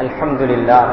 الحمد لله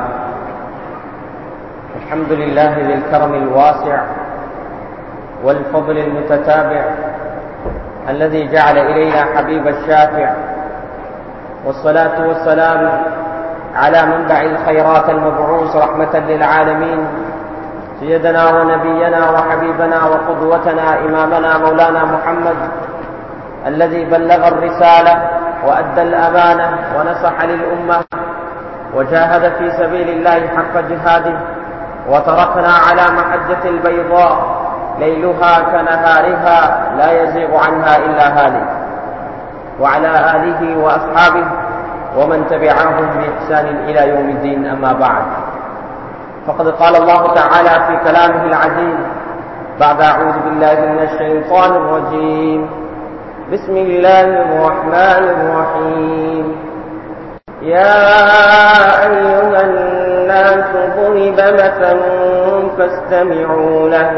الحمد لله ذي الكرم الواسع والفضل المتتابع الذي جعل إلينا حبيب الشافع والصلاة والسلام على منبع الخيرات المبعوث رحمة للعالمين سيدنا ونبينا وحبيبنا وقدوتنا إمامنا مولانا محمد الذي بلغ الرسالة وأدى الأمانة ونصح للأمة وجاهد في سبيل الله حق جهاده وتركنا على محجة البيضاء ليلها كنهارها لا يزيغ عنها إلا هالك وعلى آله وأصحابه ومن تبعهم بإحسان إلى يوم الدين أما بعد فقد قال الله تعالى في كلامه العزيز بعد أعوذ بالله من الشيطان الرجيم بسم الله الرحمن الرحيم يا أيها الناس ضرب مثل فاستمعوا له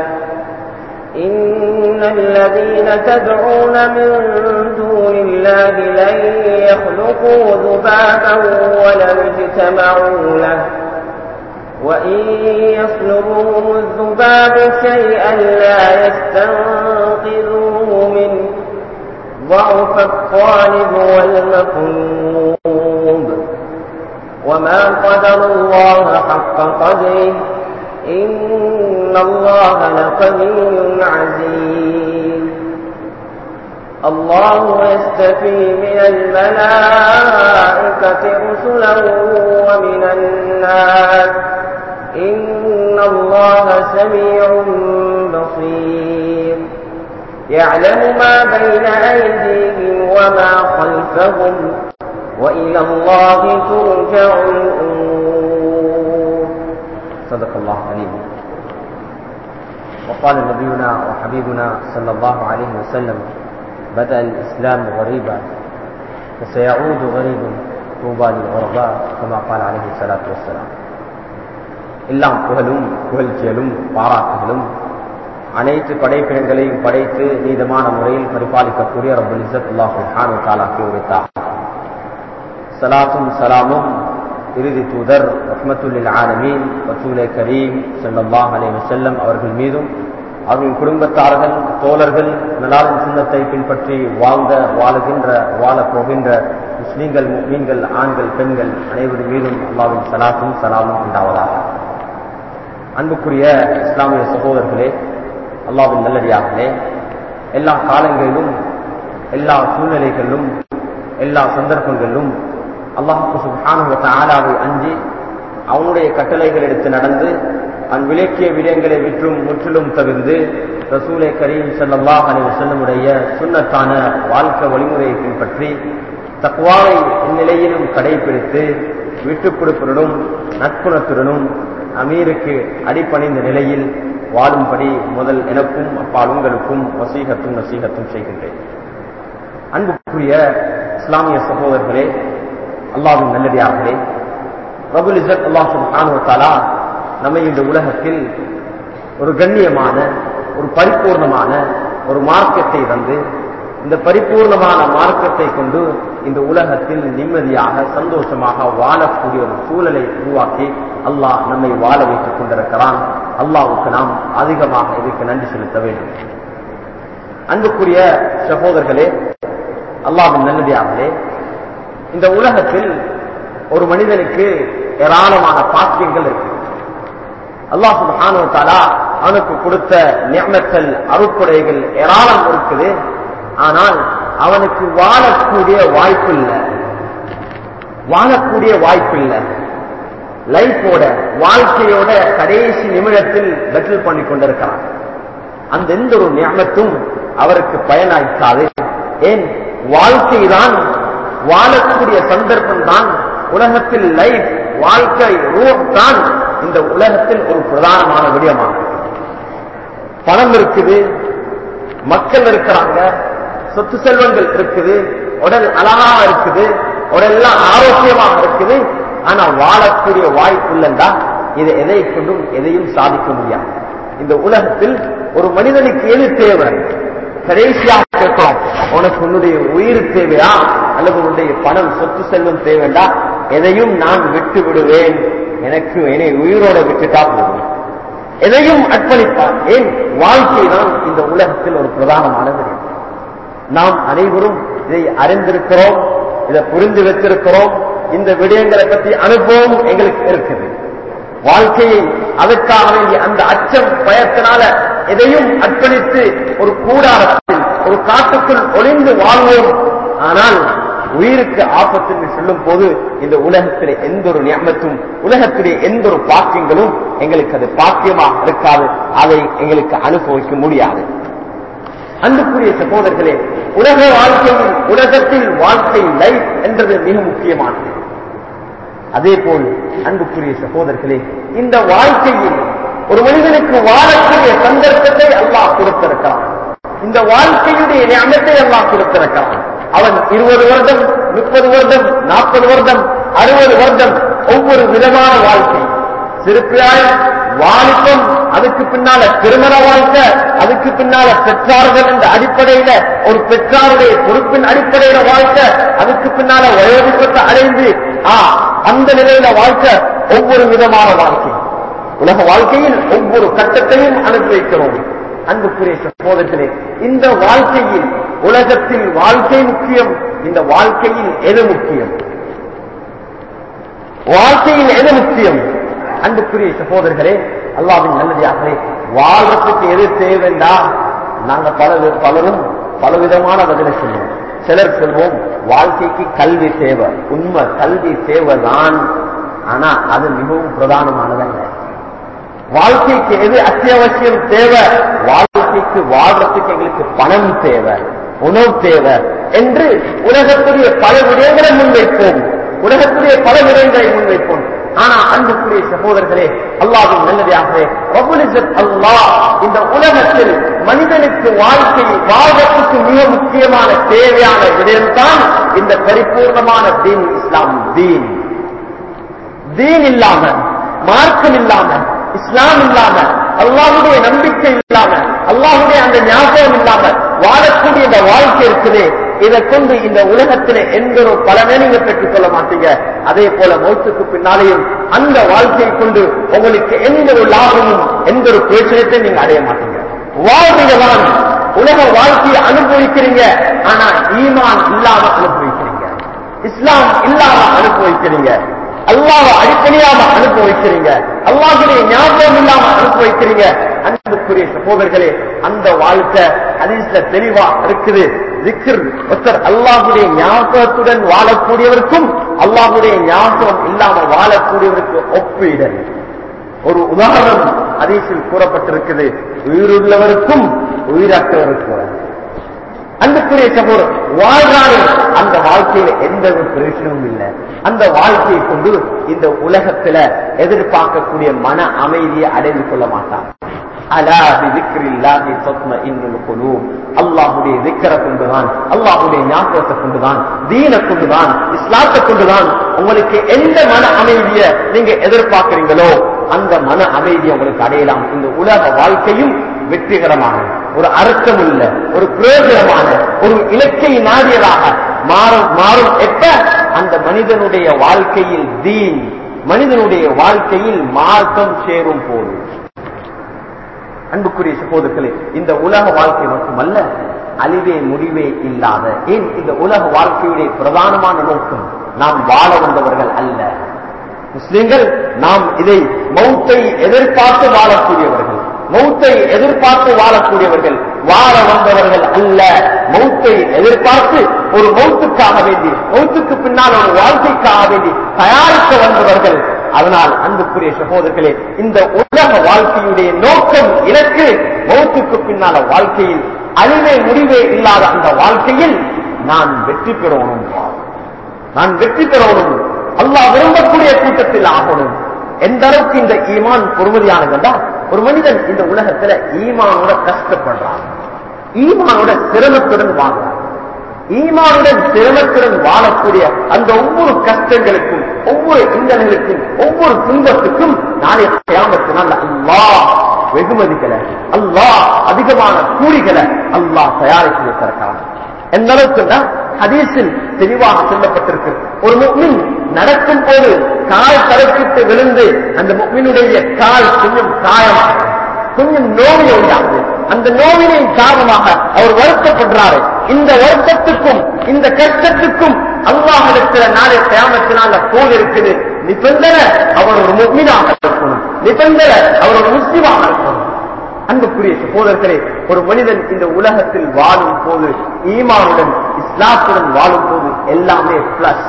إن الذين تدعون من دون الله لن يخلقوا ذبابا ولو اجتمعوا له وإن يسلبهم الذباب شيئا لا يستنقذوه منه ضعف الطالب والمطلوب وما قدر الله حق قدره إن الله لقوي عزيز الله يستفي من الملائكة رسلا ومن الناس إن الله سميع بصير يعلم ما بين أيديهم وما خلفهم وإلى الله ترجع الأمور صدق الله عليم وقال نبينا وحبيبنا صلى الله عليه وسلم بدأ الإسلام غريبا وسيعود غريب طوبى للغرباء كما قال عليه الصلاة والسلام எல்லாம் புகழும் புகழ்ச்சியலும் பாராட்டுகளும் அனைத்து படைப்பினங்களையும் படைத்து நீதமான முறையில் பரிபாலிக்கக்கூடிய ரபுல் இசத் அல்லாஹு ஹானு தாலாக்கி உரைத்தார் சலாத்தும் சலாமும் இறுதி தூதர் ரஹ்மத்துல்லில் ஆலமீன் ரசூலே கரீம் சல்லாஹ் அலே வசல்லம் அவர்கள் மீதும் அவர்களின் குடும்பத்தார்கள் தோழர்கள் நலாவின் சின்னத்தை பின்பற்றி வாழ்ந்த வாழுகின்ற வாழப் போகின்ற முஸ்லீம்கள் மீன்கள் ஆண்கள் பெண்கள் அனைவரும் மீதும் அல்லாவின் சலாத்தும் சலாமும் உண்டாவதாக அன்புக்குரிய இஸ்லாமிய சகோதரர்களே அல்லாவின் நல்லடியார்களே எல்லா காலங்களிலும் எல்லா சூழ்நிலைகளிலும் எல்லா சந்தர்ப்பங்களிலும் அல்லாஹு சுபானுவத்த ஆலாவை அஞ்சி அவனுடைய கட்டளைகள் எடுத்து நடந்து அவன் விலக்கிய விடயங்களை விற்றும் முற்றிலும் தவிர்ந்து ரசூலை கரீம் சல்லாஹ் அலி வசல்லமுடைய சுண்ணத்தான வாழ்க்கை வழிமுறையை பின்பற்றி தக்குவாவை இந்நிலையிலும் கடைபிடித்து விட்டுக்கொடுப்புடனும் நட்புணத்துடனும் அமீருக்கு அடிப்பணிந்த நிலையில் வாழும்படி முதல் எனக்கும் அப்பால் உங்களுக்கும் வசீகத்தும் நசீகத்தும் செய்கின்றேன் அன்புக்குரிய இஸ்லாமிய சகோதரர்களே அல்லாவின் நல்லடியார்களே ரபுல் இசத் அல்லா சுல்ஹானுவத்தாலா நம்மை இந்த உலகத்தில் ஒரு கண்ணியமான ஒரு பரிபூர்ணமான ஒரு மார்க்கத்தை வந்து இந்த பரிபூர்ணமான மார்க்கத்தை கொண்டு இந்த உலகத்தில் நிம்மதியாக சந்தோஷமாக வாழக்கூடிய ஒரு சூழலை உருவாக்கி அல்லாஹ் நம்மை வாழ வைத்துக் கொண்டிருக்கிறான் அல்லாவுக்கு நாம் அதிகமாக இதற்கு நன்றி செலுத்த வேண்டும் அன்புக்குரிய சகோதரர்களே அல்லாவின் நல்லதியாகலே இந்த உலகத்தில் ஒரு மனிதனுக்கு ஏராளமான பாக்கியங்கள் இருக்கு அல்லாஹ் சுபானுவத்தாலா அவனுக்கு கொடுத்த நியமத்தல் அருட்புடைகள் ஏராளம் இருக்குது ஆனால் அவனுக்கு வாழக்கூடிய வாய்ப்பு இல்லை வாழக்கூடிய வாய்ப்பு இல்லை லைஃபோட வாழ்க்கையோட கடைசி நிமிடத்தில் பெட்டில் பண்ணி கொண்டிருக்கிறான் அந்த எந்த ஒரு நியமத்தும் அவருக்கு பயனாய்க்காது ஏன் வாழ்க்கை தான் வாழக்கூடிய சந்தர்ப்பம் தான் உலகத்தில் லைஃப் வாழ்க்கை ரூப் தான் இந்த உலகத்தில் ஒரு பிரதானமான விடயமாகும் பணம் இருக்குது மக்கள் இருக்கிறாங்க சொத்து செல்வங்கள் இருக்குது உடல் அழகா இருக்குது உடல்லாம் ஆரோக்கியமாக இருக்குது ஆனா வாழக்கூடிய வாய்ப்பு இல்லைண்டா இதை எதை கொண்டும் எதையும் சாதிக்க முடியாது இந்த உலகத்தில் ஒரு மனிதனுக்கு எது தேவை கடைசியாக கேட்கிறோம் உனக்கு உன்னுடைய உயிர் தேவையா அல்லது உன்னுடைய பணம் சொத்து செல்வம் தேவைண்டா எதையும் நான் விட்டு விடுவேன் எனக்கு என்னை உயிரோட விட்டுட்டா போதும் எதையும் அர்ப்பணிப்பார் ஏன் வாழ்க்கை தான் இந்த உலகத்தில் ஒரு பிரதானமான விடயம் நாம் அனைவரும் இதை அறிந்திருக்கிறோம் இதை புரிந்து வைத்திருக்கிறோம் இந்த விடயங்களை பற்றி அனுபவம் எங்களுக்கு இருக்குது வாழ்க்கையை அதற்காக வேண்டிய அந்த அச்சம் பயத்தினால எதையும் அர்ப்பணித்து ஒரு கூடாரத்தில் ஒரு காட்டுக்குள் ஒளிந்து வாழ்வோம் ஆனால் உயிருக்கு ஆபத்து என்று சொல்லும் போது இந்த உலகத்திலே எந்த ஒரு நியமத்தும் உலகத்திலே எந்த ஒரு பாக்கியங்களும் எங்களுக்கு அது பாக்கியமா இருக்காது அதை எங்களுக்கு அனுபவிக்க முடியாது அன்புக்குரிய சகோதரர்களே உலக வாழ்க்கையில் உலகத்தில் வாழ்க்கை லைஃப் என்றது மிக முக்கியமானது அதே போல் அன்புக்குரிய சகோதரர்களே இந்த வாழ்க்கையில் ஒரு மனிதனுக்கு வாழக்கூடிய சந்தர்ப்பத்தை அல்லாஹ் கொடுத்திருக்கிறான் இந்த வாழ்க்கையுடைய நியமத்தை அல்லாஹ் கொடுத்திருக்கிறான் அவன் இருபது வருடம் முப்பது வருடம் நாற்பது வருடம் அறுபது வருடம் ஒவ்வொரு விதமான வாழ்க்கை சிறுப்பியாய் வாலிபம் அதுக்கு பின்னால திருமண வாழ்க்கை அதுக்கு பின்னால பெற்றார்கள் என்ற அடிப்படையில ஒரு பெற்றாருடைய பொறுப்பின் அடிப்படையில வாழ்க்கை அதுக்கு பின்னால வயோதிபத்தை அடைந்து ஆ அந்த நிலையில வாழ்க்கை ஒவ்வொரு விதமான வாழ்க்கை உலக வாழ்க்கையில் ஒவ்வொரு கட்டத்தையும் அனுபவிக்கிறோம் அன்புக்குரிய சகோதரர்களே இந்த வாழ்க்கையில் உலகத்தில் வாழ்க்கை முக்கியம் இந்த வாழ்க்கையில் எது முக்கியம் வாழ்க்கையில் எது முக்கியம் அன்புக்குரிய சகோதரர்களே அல்லாவின் நல்லதாகவே வாழ்றதுக்கு எது தேவைண்டா நாங்க பல பலரும் பலவிதமான பதிலை சொல்லுவோம் சிலர் சொல்வோம் வாழ்க்கைக்கு கல்வி தேவை உண்மை கல்வி தேவைதான் ஆனா அது மிகவும் பிரதானமானதல்ல வாழ்க்கைக்கு எது அத்தியாவசியம் தேவை வாழ்க்கைக்கு வாழ்றதுக்கு எங்களுக்கு பணம் தேவை உணவு தேவை என்று உலகத்துடைய பல விடயங்களை முன்வைப்போம் உலகத்துடைய பல விடயங்களை முன்வைப்போம் ஆனா அன்புக்குரிய சகோதரர்களே அல்லாவின் நல்லதாகவே ரபுலிசத் அல்லாஹ் இந்த உலகத்தில் மனிதனுக்கு வாழ்க்கை வாழ்வதற்கு மிக முக்கியமான தேவையான விடயம்தான் இந்த பரிபூர்ணமான தீன் இஸ்லாம் தீன் தீன் இல்லாம மார்க்கம் இல்லாம இஸ்லாம் இல்லாம அல்லாஹுடைய நம்பிக்கை இல்லாம அல்லாஹுடைய அந்த ஞாபகம் இல்லாம வாழக்கூடிய இந்த வாழ்க்கை இருக்குது இதை கொண்டு இந்த உலகத்தில எந்த ஒரு பலனை நீங்க பெற்றுக் கொள்ள மாட்டீங்க அதே போல மௌத்துக்கு பின்னாலேயும் அந்த வாழ்க்கையை கொண்டு உங்களுக்கு எந்த ஒரு லாபமும் எந்த ஒரு பிரச்சனையும் நீங்க அடைய மாட்டீங்க வாழ்வீங்கதான் உலக வாழ்க்கையை அனுபவிக்கிறீங்க ஆனா ஈமான் இல்லாம அனுபவிக்கிறீங்க இஸ்லாம் இல்லாம அனுபவிக்கிறீங்க அல்லாஹ் அடிப்படையாம அனுபவிக்கிறீங்க அல்லாஹுடைய ஞாபகம் இல்லாம அனுபவிக்கிறீங்க அன்புக்குரிய சகோதரர்களே அந்த வாழ்க்கை ஹதீஸ்ல தெளிவா இருக்குது திக்ர் ஒருத்தர் அல்லாஹுடைய ஞாபகத்துடன் வாழக்கூடியவருக்கும் அல்லாஹுடைய ஞாபகம் இல்லாம வாழக்கூடியவருக்கு ஒப்பீடல் ஒரு உதாரணம் ஹதீஸில் கூறப்பட்டிருக்குது உயிருள்ளவருக்கும் உயிரற்றவருக்கும் அன்புக்குரிய சகோதரர் வாழ்றாரு அந்த வாழ்க்கையில எந்த ஒரு பிரச்சனையும் இல்லை அந்த வாழ்க்கையை கொண்டு இந்த உலகத்துல எதிர்பார்க்கக்கூடிய மன அமைதியை அடைந்து கொள்ள மாட்டார் அல்லாஹுடைய விக்கரை கொண்டுதான் அல்லாஹுடைய ஞாபகத்தை கொண்டுதான் தீனை கொண்டுதான் இஸ்லாத்தை கொண்டுதான் உங்களுக்கு எந்த மன அமைதியை நீங்க எதிர்பார்க்கிறீங்களோ அந்த மன அமைதியை உங்களுக்கு அடையலாம் இந்த உலக வாழ்க்கையும் வெற்றிகரமான ஒரு அர்த்தமுள்ள ஒரு பிரயோஜனமான ஒரு இலக்கை நாடியதாக மாறும் மாறும் எப்ப அந்த மனிதனுடைய வாழ்க்கையில் தீன் மனிதனுடைய வாழ்க்கையில் மார்க்கம் சேரும் போது அன்புக்குரிய சகோதரர்களே இந்த உலக வாழ்க்கை மட்டுமல்ல அழிவே முடிவே இல்லாத ஏன் இந்த உலக வாழ்க்கையுடைய பிரதானமான நோக்கம் நாம் வாழ வந்தவர்கள் அல்ல முஸ்லிம்கள் நாம் இதை மௌத்தை எதிர்பார்த்து வாழக்கூடியவர்கள் மௌத்தை எதிர்பார்த்து வாழக்கூடியவர்கள் வாழ வந்தவர்கள் அல்ல மௌத்தை எதிர்பார்த்து ஒரு மௌத்துக்காக வேண்டி மௌத்துக்கு பின்னால் ஒரு வாழ்க்கைக்காக வேண்டி தயாரிக்க வந்தவர்கள் அதனால் அன்புக்குரிய சகோதரர்களே இந்த உலக வாழ்க்கையுடைய நோக்கம் இலக்கு மௌத்துக்கு பின்னால வாழ்க்கையில் அழிவே முடிவே இல்லாத அந்த வாழ்க்கையில் நான் வெற்றி பெறணும் நான் வெற்றி பெறணும் அல்லாஹ் விரும்பக்கூடிய கூட்டத்தில் ஆகணும் எந்த அளவுக்கு இந்த ஈமான் பொறுமதியானதுண்டா ஒரு மனிதன் இந்த உலகத்துல ஈமானோட கஷ்டப்படுறான் ஈமானோட சிரமத்துடன் வாழ்றான் ஈமானுடன் சிரமத்துடன் வாழக்கூடிய அந்த ஒவ்வொரு கஷ்டங்களுக்கும் ஒவ்வொரு இன்னல்களுக்கும் ஒவ்வொரு துன்பத்துக்கும் நாளை கியாமத்தினால் அல்லாஹ் வெகுமதிகளை அல்லாஹ் அதிகமான கூலிகளை அல்லாஹ் தயாரித்து வைத்திருக்கிறான் எந்த அளவுக்குன்னா ஹதீஸில் தெளிவாக சொல்லப்பட்டிருக்கு ஒரு முக்மின் நடக்கும் போது கால் தரக்கிட்டு விழுந்து அந்த முக்மினுடைய கால் கொஞ்சம் காயமாக கொஞ்சம் நோவினை உண்டாகுது அந்த நோவினை காரணமாக அவர் வருத்தப்படுறாரு இந்த வருத்தத்துக்கும் இந்த கஷ்டத்துக்கும் அல்லாஹிடத்துல நாளை கிராமத்தினால போல் இருக்குது நிபந்தனை அவர் ஒரு முக்மினாக இருக்கணும் நிபந்தனை அவர் ஒரு முஸ்லிமாக இருக்கணும் அன்புக்குரிய சகோதரர்களே ஒரு மனிதன் இந்த உலகத்தில் வாழும் போது ஈமானுடன் இஸ்லாத்துடன் வாழும் போது எல்லாமே பிளஸ்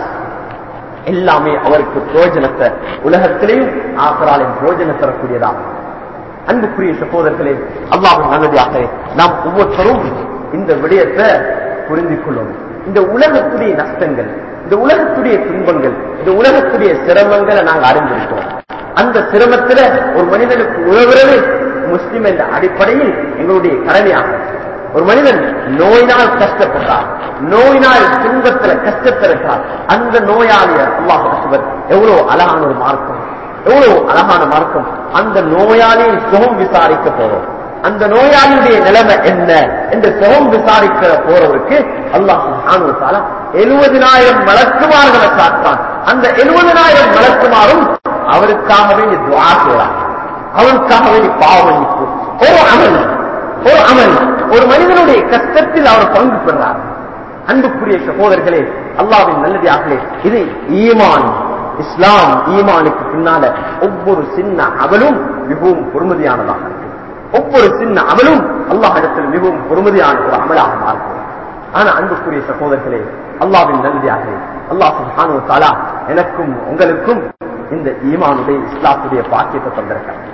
எல்லாமே அவருக்கு பிரயோஜனத்தை உலகத்திலேயும் ஆசராலின் பிரயோஜனம் தரக்கூடியதாகும் அன்புக்குரிய சகோதரர்களே அல்லாஹ் நல்லதாக நாம் ஒவ்வொருத்தரும் இந்த விடயத்தை புரிந்து கொள்ளணும் இந்த உலகத்துடைய நஷ்டங்கள் இந்த உலகத்துடைய துன்பங்கள் இந்த உலகத்துடைய சிரமங்களை நாங்கள் அறிந்திருக்கிறோம் அந்த சிரமத்துல ஒரு மனிதனுக்கு உழவுறது முஸ்லிம் என்ற அடிப்படையில் எங்களுடைய கடமையாகும் ஒரு மனிதன் நோயினால் கஷ்டப்பட்டார் நோயினால் துன்பத்துல கஷ்டத்தில் இருக்கிறார் அந்த நோயாளிய அல்லாஹ் அக்பர் எவ்வளவு அழகான ஒரு மார்க்கம் எவ்வளவு அழகான மார்க்கம் அந்த நோயாளியை சுகம் விசாரிக்க போறோம் அந்த நோயாளியுடைய நிலைமை என்ன என்று சுகம் விசாரிக்க போறவருக்கு அல்லாஹ் எழுபதினாயிரம் மலக்குமார்களை சாத்தான் அந்த எழுபதினாயிரம் மலக்குமாரும் அவருக்காக வேண்டி துவா செய்யலாம் அவருக்காக வேண்டி பாவமன்னிப்பு ஒரு அமல் ஒரு அமல் ஒரு மனிதனுடைய கஷ்டத்தில் அவர் பங்கு பெறார் அன்புக்குரிய சகோதரர்களே அல்லாவின் நல்லதாகவே இது ஈமான் இஸ்லாம் ஈமானுக்கு பின்னால ஒவ்வொரு சின்ன அமலும் மிகவும் பொறுமதியானதாக இருக்கு ஒவ்வொரு சின்ன அமலும் அல்லாஹிடத்தில் மிகவும் பொறுமதியான ஒரு அமலாக மாறும் ஆனா அன்புக்குரிய சகோதரர்களே அல்லாவின் நல்லதாகவே அல்லாஹ் சுப்ஹானஹு வ தஆலா எனக்கும் உங்களுக்கும் இந்த ஈமானுடைய இஸ்லாத்துடைய பாக்கியத்தை தந்திருக்கிறார்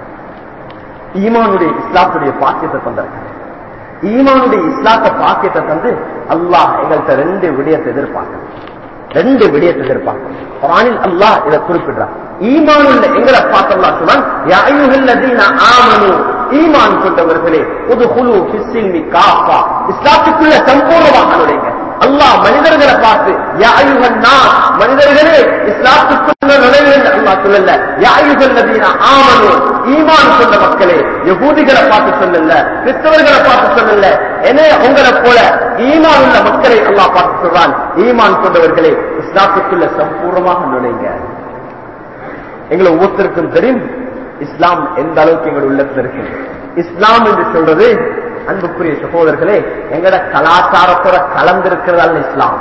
ஈமானுடைய இஸ்லாத்துடைய பாக்கியத்தை தந்திருக்கிறார் ஈமானுடைய இஸ்லாத்த பாக்கியத்தை தந்து அல்லாஹ் எங்கள்கிட்ட ரெண்டு விடயத்தை எதிர்பார்க்க ரெண்டு விடயத்தை எதிர்பார்க்க குரானில் அல்லாஹ் இதை குறிப்பிடுறார் ஈமானுள்ள எங்களை பார்த்தல்லா சொன்னான் யா அய்யுஹல்லதீன ஆமனு ஈமான் கொண்டவர்களே உதுகுலு ஃபிஸ்ஸில்மி காஃபா இஸ்லாத்துக்குள்ள சம்பூர்ணமாக நுழைங்க அல்லாஹ் மனிதர்களை பார்த்து யா அய்யுஹன்னா மனிதர்களே இஸ்லாத்துக்குள்ள நுழைவுகள் அல்லாஹ் சொல்லல யா அய்யுஹல்லதீன ஆமனு ஈமான் கொண்ட மக்களே யகூதிகளை பார்த்து சொல்லல கிறிஸ்தவர்களை பார்த்து சொல்லல என உங்களை போல ஈமான் உள்ள மக்களை அல்லாஹ் பார்த்து சொல்றான் ஈமான் கொண்டவர்களே இஸ்லாத்துக்குள்ள சம்பூர்ணமாக நுழைங்க எங்களை ஒவ்வொருத்தருக்கும் தெரியும் இஸ்லாம் எந்த அளவுக்கு எங்கள் உள்ளத்தில் இருக்கு இஸ்லாம் என்று சொல்றது அன்புக்குரிய சகோதரர்களே எங்கட கலாச்சாரத்தோட கலந்திருக்கிறதால இஸ்லாம்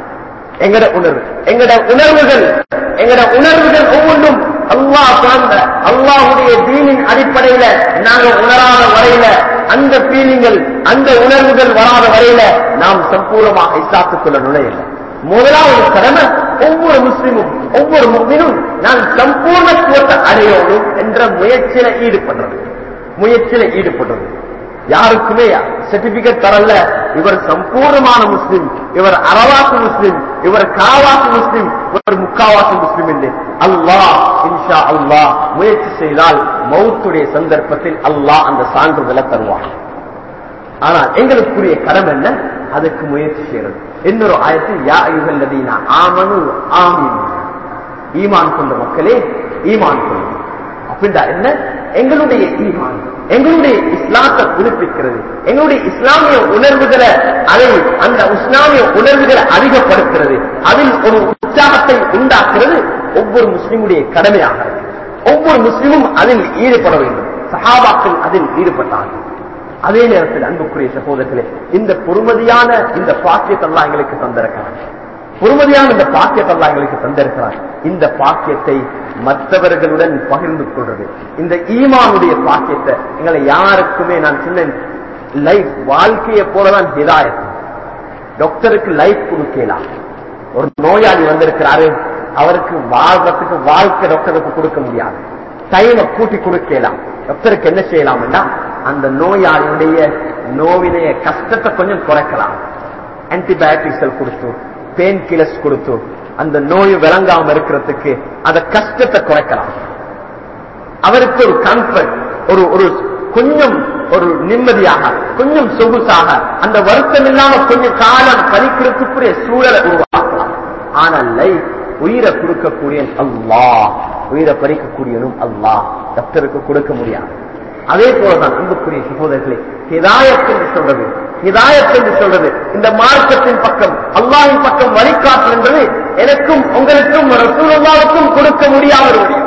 எங்கட உணர்வு எங்கட உணர்வுகள் எங்கட உணர்வுகள் ஒவ்வொன்றும் அல்லாஹ் சார்ந்த அல்லாஹுடைய தீனின் அடிப்படையில நாங்க உணராத வரையில அந்த பீலிங்கள் அந்த உணர்வுகள் வராத வரையில நாம் சம்பூர்ணமாக இஸ்லாத்துக்குள்ள நுழையல முதலாவது கடமை ஒவ்வொரு முஸ்லிமும் ஒவ்வொரு முஸ்லிமும் நான் சம்பூர்ணத்துவத்தை அடையோடும் என்ற முயற்சியில ஈடுபடுறது முயற்சியில ஈடுபடுறது யாருக்குமே சர்டிபிகேட் தரல இவர் சம்பூர்ணமான முஸ்லிம் இவர் அரவாக்கு முஸ்லிம் இவர் காவாக்கு முஸ்லிம் இவர் முக்காவாக்கு முஸ்லிம் என்று அல்லாஹ் இன்ஷா அல்லாஹ் முயற்சி செய்தால் மௌத்துடைய சந்தர்ப்பத்தில் அல்லாஹ் அந்த சான்றிதழை தருவான் ஆனால் எங்களுக்குரிய கடமை என்ன அதுக்கு முயற்சி செய்யறது இன்னொரு ஆயத்தில் யா யுகல்லதீனா ஆமனு ஆமீன் ஈமான் கொண்ட மக்களே ஈமான் கொள்ளும் அப்படின்னா என்ன எங்களுடைய ஈமான் எங்களுடைய இஸ்லாத்தை புதுப்பிக்கிறது எங்களுடைய இஸ்லாமிய உணர்வுகளை அதை அந்த இஸ்லாமிய உணர்வுகளை அதிகப்படுத்துறது அதில் ஒரு உற்சாகத்தை உண்டாக்குறது ஒவ்வொரு முஸ்லிமுடைய கடமையாக இருக்கு ஒவ்வொரு முஸ்லிமும் அதில் ஈடுபட வேண்டும் சஹாபாக்கள் அதில் ஈடுபட்டார்கள் அதே நேரத்தில் அன்புக்குரிய சகோதரர்களே இந்த பொறுமதியான இந்த பாக்கியத்தெல்லாம் எங்களுக்கு தந்திருக்கிறார் பொறுமதியான இந்த பாக்கியத்தெல்லாம் எங்களுக்கு தந்திருக்கிறார் இந்த பாக்கியத்தை மற்றவர்களுடன் பகிர்ந்து கொள்றது இந்த ஈமானுடைய பாக்கியத்தை எங்களை யாருக்குமே நான் சொன்னேன் லைஃப் வாழ்க்கையை போலதான் ஹிதாயத் டாக்டருக்கு லைஃப் கொடுக்கலாம் ஒரு நோயாளி வந்திருக்கிறாரு அவருக்கு வாழ்றதுக்கு வாழ்க்கை டாக்டருக்கு கொடுக்க முடியாது டைமை கூட்டி கொடுக்கலாம் டாக்டருக்கு என்ன செய்யலாம்னா அந்த நோயாளியுடைய நோவினைய கஷ்டத்தை கொஞ்சம் குறைக்கலாம் ஆன்டிபயோட்டிக்ஸ் கொடுத்து பெயின் கில்லர்ஸ் கொடுத்து அந்த நோய் விளங்காம இருக்கிறதுக்கு அந்த கஷ்டத்தை குறைக்கலாம் அவருக்கு ஒரு கம்ஃபர்ட் ஒரு ஒரு கொஞ்சம் ஒரு நிம்மதியாக கொஞ்சம் சொகுசாக அந்த வருத்தம் இல்லாம கொஞ்சம் காலம் பறிக்கிறதுக்குரிய சூழலை உருவாக்கலாம் ஆனால் லைஃப் உயிரை கொடுக்கக்கூடிய அல்லாஹ் உயிரை பறிக்கக்கூடியனும் அல்லாஹ் டாக்டருக்கு கொடுக்க முடியாது அதே போலதான் அன்புக்குரிய சகோதரர்களே ஹிதாயத் என்று சொல்றது ஹிதாயத் என்று சொல்றது இந்த மார்க்கத்தின் பக்கம் அல்லாஹின் பக்கம் வழிகாட்டல் என்பது எனக்கும் உங்களுக்கும் ரசூலுல்லாவுக்கும் கொடுக்க முடியாத ஒரு விடயம்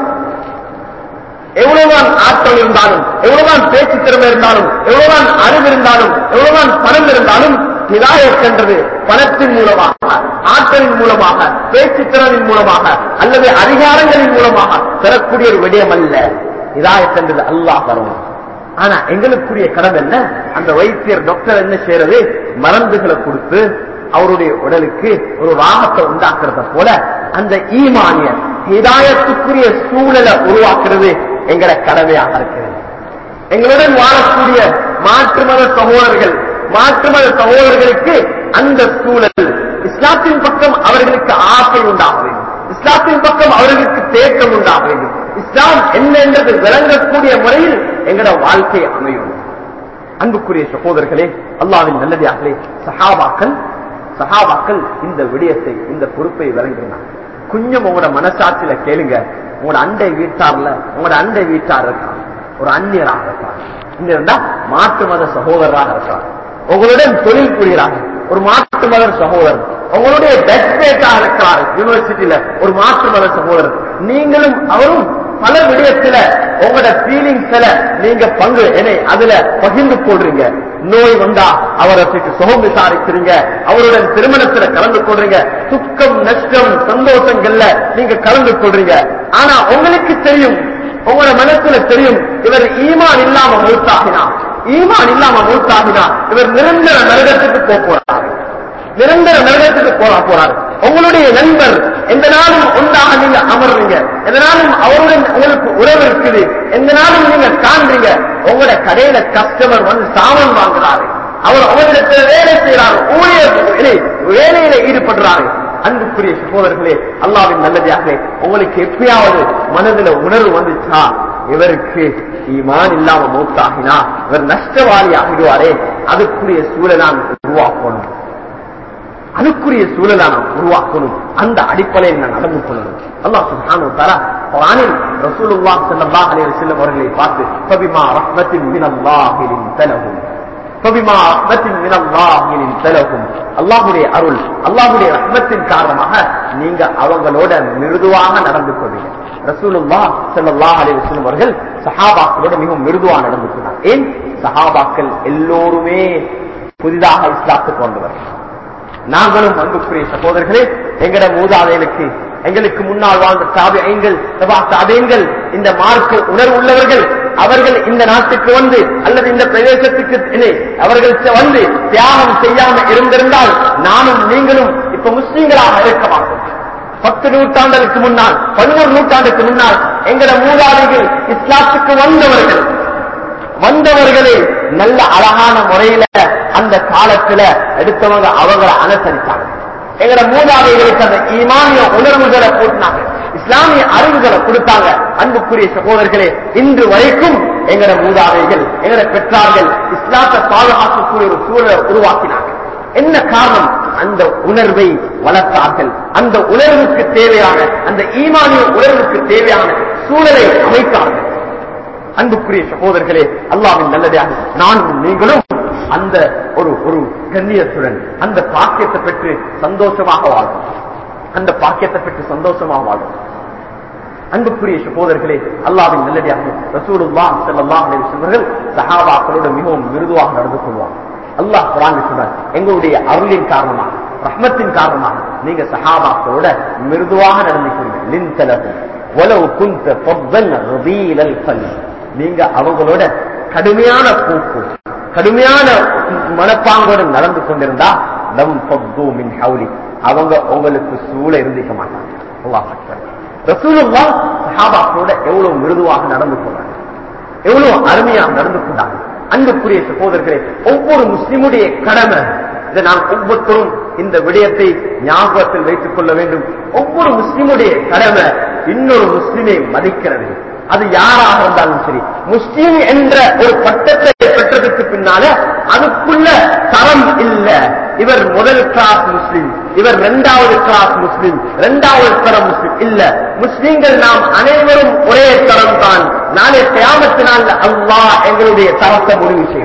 எவ்வளவுதான் ஆற்றல் இருந்தாலும் எவ்வளவுதான் பேச்சு திறமை இருந்தாலும் எவ்வளவுதான் அறிவு இருந்தாலும் எவ்வளவுதான் பணம் இருந்தாலும் ஹிதாயத் என்றது பணத்தின் மூலமாக ஆற்றலின் மூலமாக பேச்சு திறனின் மூலமாக அல்லது அதிகாரங்களின் மூலமாக பெறக்கூடிய ஒரு விடயம் அல்ல ஹிதாயத் என்றது அல்லாஹ் தரும் ஆனா எங்களுக்குரிய கடமை என்ன அந்த வைத்தியர் டாக்டர் என்ன செய்யறது மருந்துகளை கொடுத்து அவருடைய உடலுக்கு ஒரு ராகத்தை உண்டாக்குறத போல அந்த ஈமானிய ஹிதாயத்துக்குரிய சூழலை உருவாக்குறது எங்கட கடமையாக இருக்கிறது எங்களுடன் வாழக்கூடிய மாற்று மத சகோதரர்கள் மாற்று மத சகோதரர்களுக்கு அந்த சூழல் இஸ்லாத்தின் பக்கம் அவர்களுக்கு ஆசை உண்டாக வேண்டும் இஸ்லாத்தின் பக்கம் அவர்களுக்கு தேக்கம் உண்டாக வேண்டும் இஸ்லாம் என்ன என்றது விளங்கக்கூடிய முறையில் எங்களோட வாழ்க்கை அமையும் அன்புக்குரிய சகோதரர்களே அல்லாவின் நல்லதாகலே சஹாபாக்கள் சஹாபாக்கள் இந்த விடயத்தை இந்த பொறுப்பை விளங்கினார் கொஞ்சம் உங்களோட மனசாட்சியில கேளுங்க உங்களோட அண்டை வீட்டார்ல உங்களோட அண்டை வீட்டார் இருக்கான் ஒரு அந்நியராக இருக்கார் இங்க இருந்தா மாட்டு மத சகோதரராக இருக்கார் உங்களுடன் தொழில் புரிகிறாங்க ஒரு மாட்டு மத சகோதரர் உங்களுடைய பெஸ்ட்மேட்டாக இருக்கிறார் யூனிவர்சிட்டியில ஒரு மாற்று மத சகோதரர் நீங்களும் அவரும் பல விடயத்துல உங்களோட ஃபீலிங்ஸ்ல நீங்க பங்கு என்னை அதுல பகிர்ந்து கொள்றீங்க நோய் வந்தா அவரை பற்றி சுகம் விசாரிக்கிறீங்க அவருடன் திருமணத்துல கலந்து கொள்றீங்க துக்கம் நஷ்டம் சந்தோஷங்கள்ல நீங்க கலந்து கொள்றீங்க ஆனா உங்களுக்கு தெரியும் உங்களோட மனசுல தெரியும் இவர் ஈமான் இல்லாம மூத்தாகினா ஈமான் இல்லாம மூத்தாகினா இவர் நிரந்தர நரகத்துக்கு போக போறார் நிரந்தர நரகத்துக்கு போறா போறார் உங்களுடைய நண்பர் எந்த நாளும் ஒன்றாக நீங்க அமர்றீங்க எந்த நாளும் அவருடன் உங்களுக்கு உறவு இருக்குது எந்த நாளும் நீங்க காண்றீங்க உங்களோட கடையில கஸ்டமர் வந்து சாமான் வாங்குறாரு அவர் அவரிடத்துல வேலை செய்யறாரு ஊழியர் வேலையில ஈடுபடுறாரு அன்புக்குரிய சகோதரர்களே அல்லாவின் நல்லதாக உங்களுக்கு எப்பயாவது மனதில் உணர்வு வந்துச்சா இவருக்கு ஈமான் இல்லாம மூத்தாகினா இவர் நஷ்டவாளி ஆகிடுவாரே அதுக்குரிய சூழலை நான் உருவாக்கணும் அதுக்குரிய சூழலை நாம் உருவாக்கணும் அந்த அடிப்படையில் நான் நடந்து கொள்ளணும் அல்லாஹ் சுப்ஹானஹு வ தஆலா குர்ஆனில் ரசூலுல்லாஹ் ஸல்லல்லாஹு அலைஹி வஸல்லம் அவர்களை பார்த்து ஃபபிமா ரஹ்மத்தின் மினல்லாஹி லின்தலஹும் ஃபபிமா ரஹ்மத்தின் மினல்லாஹி லின்தலஹும் அல்லாஹ்வுடைய அருள் அல்லாஹ்வுடைய ரஹ்மத்தின் காரணமாக நீங்க அவங்களோட மிருதுவாக நடந்து கொள்வீங்க ரசூலுல்லாஹ் ஸல்லல்லாஹு அலைஹி வஸல்லம் அவர்கள் சஹாபாக்களோட மிகவும் மிருதுவாக நடந்து கொண்டார் ஏன் சஹாபாக்கள் எல்லோருமே புதிதாக இஸ்லாத்துக்கு வந்தவர்கள் நாங்களும் அன்புக்குரிய சகோதரர்களே எங்கட மூதாதைகளுக்கு எங்களுக்கு முன்னால் வாழ்ந்த தாபியங்கள் தாபியங்கள் இந்த மார்க்க உணர்வுள்ளவர்கள் அவர்கள் இந்த நாட்டுக்கு வந்து அல்லது இந்த பிரதேசத்துக்கு இல்லை, அவர்கள் வந்து தியாகம் செய்யாம இருந்திருந்தால் நானும் நீங்களும் இப்ப முஸ்லீம்களாக இருக்க மாட்டோம் பத்து நூற்றாண்டுக்கு முன்னால் பதினோரு நூற்றாண்டுக்கு முன்னால் எங்கட மூதாதைகள் இஸ்லாத்துக்கு வந்தவர்கள் வந்தவர்களே நல்ல அழகான முறையில அந்த காலத்துல எடுத்தவங்க அவங்கள அனுசரித்தாங்க எங்கட மூதாதைகளுக்கு அந்த ஈமானிய உணர்வுகளை போட்டினாங்க இஸ்லாமிய அறிவுகளை கொடுத்தாங்க அன்புக்குரிய சகோதரர்களே இன்று வரைக்கும் எங்கட மூதாதைகள் எங்கட பெற்றார்கள் இஸ்லாத்தை பாதுகாக்கக்கூடிய ஒரு சூழலை உருவாக்கினாங்க என்ன காரணம் அந்த உணர்வை வளர்த்தார்கள் அந்த உணர்வுக்கு தேவையான அந்த ஈமானிய உணர்வுக்கு தேவையான சூழலை அமைத்தார்கள் அன்புக்குரிய சகோதரர்களே அல்லாவின் நல்லதாக நானும் நீங்களும் அந்த ஒரு ஒரு கண்ணியத்துடன் அந்த பாக்கியத்தை பெற்று சந்தோஷமாக வாழும் அந்த பாக்கியத்தை பெற்று சந்தோஷமாக வாழும் அன்புக்குரிய சகோதரர்களே அல்லாவின் நல்லடியாக ரசூலுல்லா ஸல்லல்லாஹு அலைஹி வஸல்லம் சஹாபாக்களோட மிகவும் மிருதுவாக நடந்து கொள்வாங்க அல்லாஹ் குர்ஆன் சொன்னார் எங்களுடைய அருளின் காரணமாக ரஹ்மத்தின் காரணமாக நீங்க சஹாபாக்களோட மிருதுவாக நடந்து கொள்வீங்க லின் தலகு வலவு குந்த ஃபவ்வன் ரதீலல் கல்வி நீங்க அவங்களோட கடுமையான போக்கு கடுமையான மனப்பாங்கோடு நடந்து கொண்டிருந்தா லம் ஃபத்து மின் ஹவுலி அவங்க உங்களுக்கு சூழ இருந்திக்க மாட்டாங்க அல்லாஹ் அக்பர் ரசூலுல்லாஹ் சஹாபாக்களோட எவ்வளவு மிருதுவாக நடந்து கொண்டாங்க எவ்வளவு அருமையாக நடந்து கொண்டாங்க அன்புக்குரிய சகோதரர்களே ஒவ்வொரு முஸ்லிமுடைய கடமை இதை நாம் ஒவ்வொருத்தரும் இந்த விடயத்தை ஞாபகத்தில் வைத்துக் கொள்ள வேண்டும் ஒவ்வொரு முஸ்லிமுடைய கடமை இன்னொரு முஸ்லிமை மதிக்கிறது அது யாராக இருந்தாலும் சரி முஸ்லீம் என்ற ஒரு பட்டத்தை பெற்றதுக்கு பின்னால அதுக்குள்ள தரம் இல்ல இவர் முதல் கிளாஸ் முஸ்லீம் இவர் இரண்டாவது கிளாஸ் முஸ்லீம் இரண்டாவது தரம் முஸ்லீம் இல்ல முஸ்லீம்கள் நாம் அனைவரும் ஒரே தரம் தான் நாளை தியாமத்தினால் அல்லாஹ் எங்களுடைய தரத்தை முடிவு செய்வான்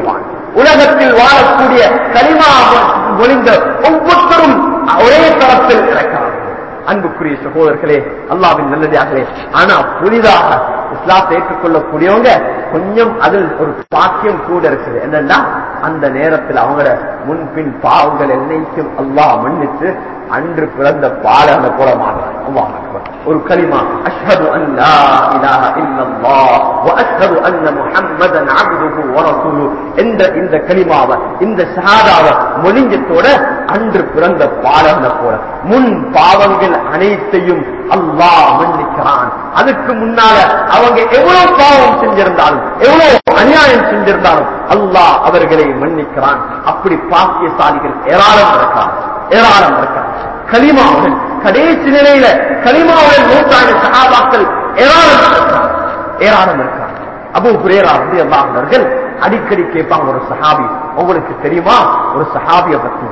உலகத்தில் வாழக்கூடிய களிமா ஒளிந்த ஒவ்வொருத்தரும் ஒரே தளத்தில் இறக்கலாம் அன்புக்குரிய சகோதரர்களே அல்லாவின் நல்லதாகவே ஆனா புதிதாக இஸ்லாத்தை ஏற்றுக்கொள்ளக்கூடியவங்க கொஞ்சம் அதில் ஒரு பாக்கியம் கூட இருக்குது என்னன்னா அந்த நேரத்தில் அவங்களோட முன்பின் பாவங்கள் என்னைக்கும் அல்லாஹ் மன்னித்து அன்று பிறந்த பாலனை போல மாறுறாங்க அல்லாஹ் அக்பர். ஒரு கலிமா அஷ்ஹது அன் லா இலாஹ இல்லல்லாஹ் வ அஷ்ஹது அன்ன முஹம்மதன் அப்துஹு வ ரசூலுஹு என்ற இந்த கலிமாவை இந்த ஷஹாதாவை மொழிஞ்சத்தோட அன்று பிறந்த பாலனை போல முன் பாவங்கள் அனைத்தையும் அல்லாஹ் மன்னிக்கிறான் அதுக்கு முன்னால அவங்க எவ்வளவு பாவம் செஞ்சிருந்தாலும் எவ்வளவு அநியாயம் செஞ்சிருந்தாலும் அல்லாஹ் அவர்களை மன்னிக்கிறான் அப்படி பாக்கியசாலிகள் ஏராளம் இருக்கான் ஏராளம் இருக்கான் கலிமாவுடன் கடைசி நிலையில கலிமாவுடன் நூற்றாண்டு சகாபாக்கள் ஏராளம் இருக்கான் ஏராளம் இருக்கான் அபு குரேரா வந்து அவர்கள் அடிக்கடி கேட்பாங்க ஒரு சஹாபி உங்களுக்கு தெரியுமா ஒரு சஹாபிய பத்தி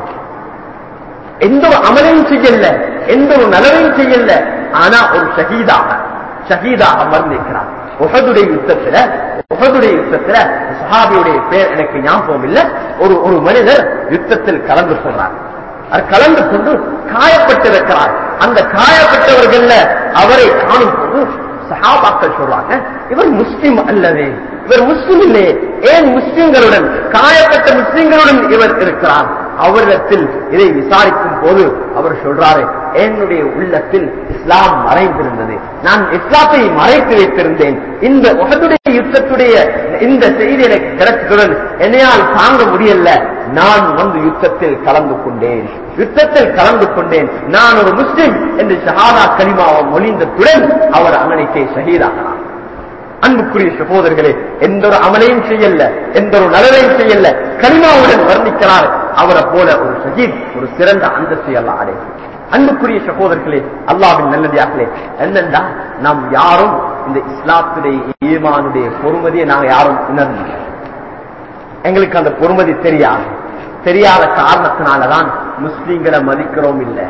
எந்த ஒரு அமலையும் செய்யல எந்த ஒரு நலவையும் செய்யல ஆனா ஒரு ஷஹீதாக ஷஹீதாக மறந்திருக்கிறார் உகதுடைய யுத்தத்துல உகதுடைய யுத்தத்துல சஹாபியுடைய பேர் எனக்கு ஞாபகம் இல்ல ஒரு ஒரு மனிதர் யுத்தத்தில் கலந்து கொள்றார் அது கலந்து கொண்டு காயப்பட்டிருக்கிறார் அந்த காயப்பட்டவர்கள்ல அவரை காணும் போது சஹாபாக்கள் சொல்றாங்க இவர் முஸ்லிம் அல்லவே இவர் முஸ்லிம் இல்லையே ஏன் முஸ்லிம்களுடன் காயப்பட்ட முஸ்லிம்களுடன் இவர் இருக்கிறார் அவரிடத்தில் இதை விசாரிக்கும் போது அவர் சொல்றாரு என்னுடைய உள்ளத்தில் இஸ்லாம் மறைந்திருந்தது நான் இஸ்லாத்தை மறைத்து வைத்திருந்தேன் இந்த உலகத்துடைய யுத்தத்துடைய இந்த செய்தி எனக்கு கிடைத்ததுடன் என்னையால் தாங்க முடியல நான் வந்து யுத்தத்தில் கலந்து கொண்டேன் யுத்தத்தில் கலந்து கொண்டேன் நான் ஒரு முஸ்லிம் என்று ஷஹாதா கலிமாவை மொழிந்ததுடன் அவர் அங்கனைக்கே ஷஹீதாகிறார் அன்புக்குரிய சகோதரர்களே எந்த ஒரு அமலையும் செய்யல எந்த ஒரு நலனையும் செய்யல கனிமாவுடன் வர்ணிக்கிறார் அவரை போல ஒரு ஷஹீத் ஒரு சிறந்த அந்தஸ்தை அல்ல அடை அன்புக்குரிய சகோதரர்களே அல்லாவின் நல்லதாகலே என்னென்றா நாம் யாரும் இந்த இஸ்லாத்துடைய ஈமானுடைய பொறுமதியை நாங்க யாரும் உணர்ந்தோம் எங்களுக்கு அந்த பொறுமதி தெரியாது தெரியாத காரணத்தினாலதான் முஸ்லீம்களை மதிக்கிறோம் இல்ல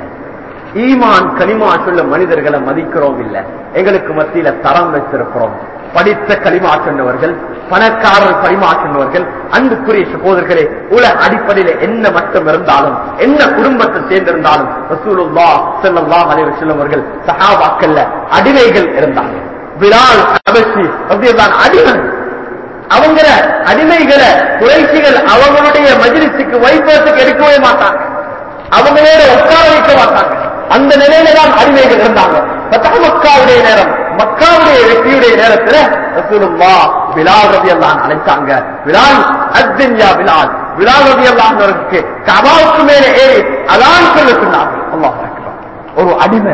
ஈமான் கனிமா சொல்ல மனிதர்களை மதிக்கிறோம் இல்ல எங்களுக்கு மத்தியில தரம் வச்சிருக்கிறோம் படித்த களிமா சொன்னவர்கள் பணக்காரர் பரிமா சொன்னவர்கள் அன்புக்குரிய சகோதரர்களே உலக அடிப்படையில என்ன மட்டம் இருந்தாலும் என்ன குடும்பத்தை சேர்ந்திருந்தாலும் ரசூலுல்லா ஸல்லல்லாஹு அலைஹி வஸல்லம் அவர்கள் சஹாபாக்கள்ல அடிமைகள் இருந்தாங்க பிலால் அபசி அப்படியெல்லாம் அடிமை அவங்கள அடிமைகளை குறைசிகள் அவங்களுடைய மஜிலிசுக்கு வைபவத்துக்கு எடுக்கவே மாட்டாங்க அவங்களோட உட்கார வைக்க மாட்டாங்க அந்த நிலையில தான் அடிமைகள் இருந்தாங்க பத்தா மக்காவுடைய நேரம் மக்காவுடைய வெற்றியுடைய நேரத்துல ரசூலுல்லா பிலால் ரவி எல்லாம் அழைச்சாங்க பிலால் அத்தின்யா பிலால் பிலால் ரவி எல்லாருக்கு கபாவுக்கு மேல ஏறி அதான் சொல்ல சொன்னாங்க அல்லாஹ் அக்பர். ஒரு அடிமை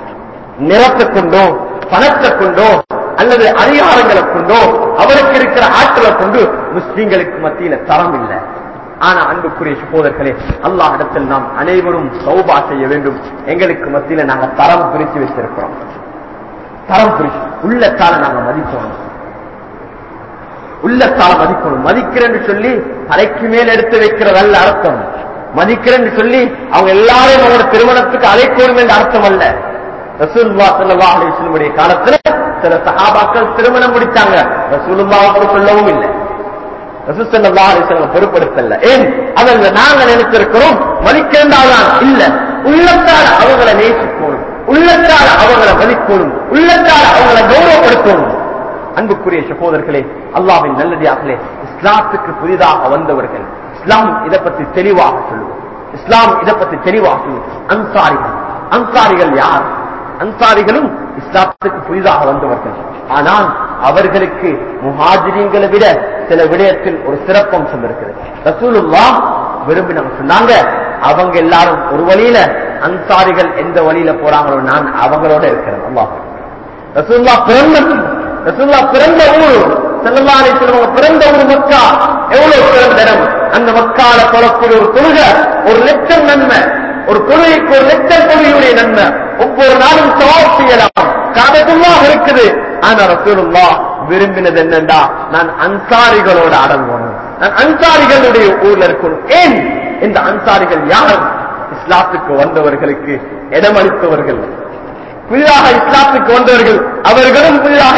நிறத்தை கொண்டோ பணத்தை கொண்டோ அல்லது அதிகாரங்களை கொண்டோ அவருக்கு இருக்கிற ஆற்றலை கொண்டு முஸ்லீம்களுக்கு மத்தியில தரம் இல்லை ஆனா அன்புக்குரிய சகோதரர்களே அல்லாஹ் இடத்தில் நாம் அனைவரும் சௌபா செய்ய வேண்டும் எங்களுக்கு மத்தியில நாங்க தரம் பிரித்து வச்சிருக்கிறோம் தரம் பிரிச்சு உள்ளத்தால நாங்க மதிக்கணும் உள்ளத்தால மதிக்கணும் மதிக்கிறேன்னு சொல்லி தலைக்கு மேல் எடுத்து வைக்கிறதல்ல அர்த்தம் மதிக்கிறேன்னு சொல்லி அவங்க எல்லாரையும் அவங்களோட திருமணத்துக்கு அழைக்கணும் என்ற அர்த்தம் அல்ல ரசூல்லா சல்லா அலிஸ்லமுடைய காலத்துல சில சஹாபாக்கள் திருமணம் முடிச்சாங்க ரசூலுல்லா அப்படி சொல்லவும் இல்லை ரசூசல்லா அலிஸ்லம் பொறுப்படுத்தல ஏன் அதல்ல நாங்க நினைச்சிருக்கிறோம் மதிக்கிறதாதான் இல்ல உள்ளத்தால் அவங்களை நேசிக்கணும் உள்ளத்தால் அவங்களை மதிக்கணும் உள்ளத்தால் அவங்களை கௌரவப்படுத்தணும் அன்புக்குரிய சகோதரர்களே அல்லாவின் நல்லதாகலே இஸ்லாத்துக்கு புதிதாக வந்தவர்கள் இஸ்லாம் இதை பற்றி தெளிவாக சொல்லுவோம் இஸ்லாம் இதை பற்றி தெளிவாக சொல்லுவோம் அன்சாரிகள் அன்சாரிகள் யார் அன்சாரிகளும் இஸ்லாத்துக்கு புதிதாக வந்தவர்கள் ஆனால் அவர்களுக்கு முஹாஜிரியங்களை விட சில விடயத்தில் ஒரு சிறப்பம்சம் இருக்கிறது ரசூலுல்லா விரும்பி நம்ம சொன்னாங்க அவங்க எல்லாரும் ஒரு வழியில அன்சாரிகள் எந்த வழியில போறாங்களோ நான் அவங்களோட இருக்கிறேன் அல்லாஹ் ரசூல்லா பிறந்த ரசூல்லா பிறந்த ஊர் செல்லல்லா அலிஸ்லவங்க பிறந்த ஊர் மக்கா எவ்வளவு பிறந்த இடம் அந்த மக்கால தொழக்கூடிய ஒரு தொழுக ஒரு லட்சம் நன்மை ஒரு தொழுகைக்கு ஒரு லட்சம் தொழுகையுடைய நன்மை ஒவ்வொரு நாளும் சவால் செய்யலாம் காபத்துல்லாஹ் இருக்குது ஆனா ரசூலுல்லா விரும்பினது என்னண்டா நான் அன்சாரிகளோட அடங்கணும் நான் அன்சாரிகளுடைய ஊர்ல இருக்கணும் ஏன் இந்த அன்சாரிகள் யார் இஸ்லாத்துக்கு வந்தவர்களுக்கு இடமளித்தவர்கள் புதிதாக இஸ்லாத்துக்கு வந்தவர்கள் அவர்களும் புதிதாக இஸ்லாத்துக்கு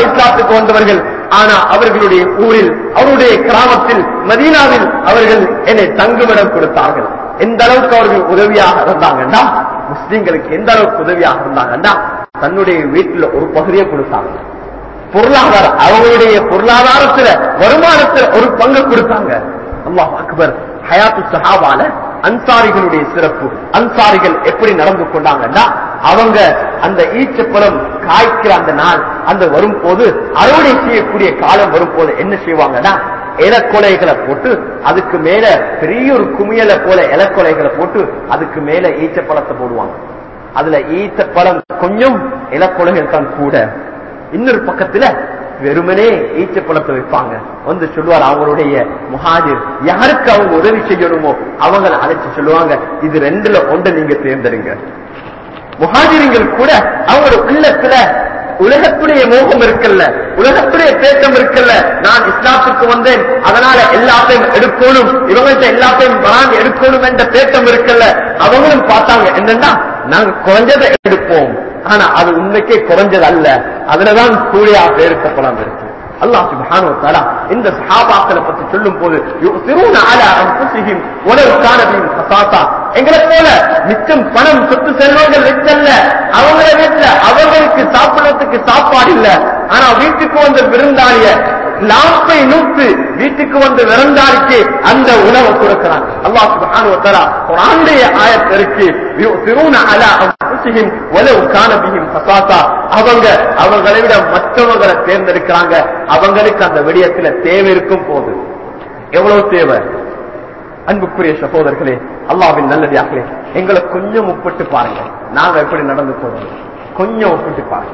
மக்காவுக்கு வந்தவர்கள் ஆனா அவர்களுடைய ஊரில் அவருடைய கிராமத்தில் மதீனாவில் அவர்கள் என்னை தங்குமிடம் கொடுத்தார்கள் எந்த அளவுக்கு அவர்கள் உதவியாக இருந்தாங்கன்னா முஸ்லிம்களுக்கு எந்த அளவுக்கு உதவியாக இருந்தாங்கன்னா தன்னுடைய வீட்டில் ஒரு பகுதியை கொடுத்தாங்க பொருளாதாரம் அவங்களுடைய பொருளாதாரத்துல வருமானத்துல ஒரு பங்கு கொடுத்தாங்க அல்லாஹ் அக்பர் ஹயாத்து சஹாபால அன்சாரிகளுடைய சிறப்பு அன்சாரிகள் எப்படி நடந்து கொண்டாங்கன்னா அவங்க அந்த ஈச்சப்பழம் காய்க்கிற அந்த நாள் அந்த வரும்போது அறுவடை செய்யக்கூடிய காலம் வரும்போது என்ன செய்வாங்கன்னா இலக்கொலைகளை போட்டு அதுக்கு மேல பெரிய ஒரு குமியலை போல இலக்கொலைகளை போட்டு அதுக்கு மேல ஈச்சப்பழத்தை போடுவாங்க அதுல ஈச்சப்பழம் கொஞ்சம் இலக்கொலைகள் தான் கூட இன்னொரு பக்கத்துல வெறுமனே ஈச்சப்பழத்தை வைப்பாங்க வந்து சொல்லுவார் அவங்களுடைய முஹாஜிர் யாருக்கு அவங்க உதவி செய்யணுமோ அவங்களை அழைச்சு சொல்லுவாங்க இது ரெண்டுல ஒன்றை நீங்க தேர்ந்தெடுங்க முஹாஜிரிங்கள் கூட அவங்களோட உள்ளத்துல உலகத்துடைய மோகம் இருக்கல்ல உலகத்துடைய தேட்டம் இருக்கல்ல நான் இஸ்லாத்துக்கு வந்தேன் அதனால எல்லாத்தையும் எடுக்கணும் இவங்கள்ட்ட எல்லாத்தையும் வராங்க எடுக்கணும் என்ற தேட்டம் இருக்கல்ல அவங்களும் பார்த்தாங்க என்னன்னா நாங்க குறைஞ்சதை எடுப்போம் ஆனா அது உண்மைக்கே குறைஞ்சது அல்ல அதுலதான் கூலியா பேருக்கப்படாம இருக்கு அல்லாஹ் சுப்ஹானஹு வ தஆலா இந்த சஹாபாக்களை பத்தி சொல்லும் போது யுஸிரூன அலா அன்ஃபுஸிஹிம் வலவ் கான பிஹிம் ஹஸாஸா எங்களை போல மிச்சம் பணம் சொத்து செல்வங்கள் வச்சல்ல அவங்க வீட்டுல அவங்களுக்கு சாப்பிடறதுக்கு சாப்பாடு இல்ல ஆனா வீட்டுக்கு வந்த விருந்தாளிய லாம்பை நூத்து வீட்டுக்கு வந்து விருந்தாளிக்கு அந்த உணவை கொடுக்கிறான் அல்லாஹ் சுப்ஹானஹு வ தஆலா குர்ஆனுடைய ஆயத் இருக்கு யுஸிரூன அலா அன்ஃபுஸிஹிம் வலவ் கான பிஹிம் ஹஸாஸா அவங்க அவங்களை விட மற்றவங்களை தேர்ந்தெடுக்கிறாங்க அவங்களுக்கு அந்த விடயத்துல தேவை இருக்கும் போது எவ்வளவு தேவை அன்புக்குரிய சகோதரர்களே அல்லாவின் நல்லதாகலே எங்களை கொஞ்சம் ஒப்பிட்டு பாருங்க நாங்க எப்படி நடந்து போறோம் கொஞ்சம் ஒப்பிட்டு பாருங்க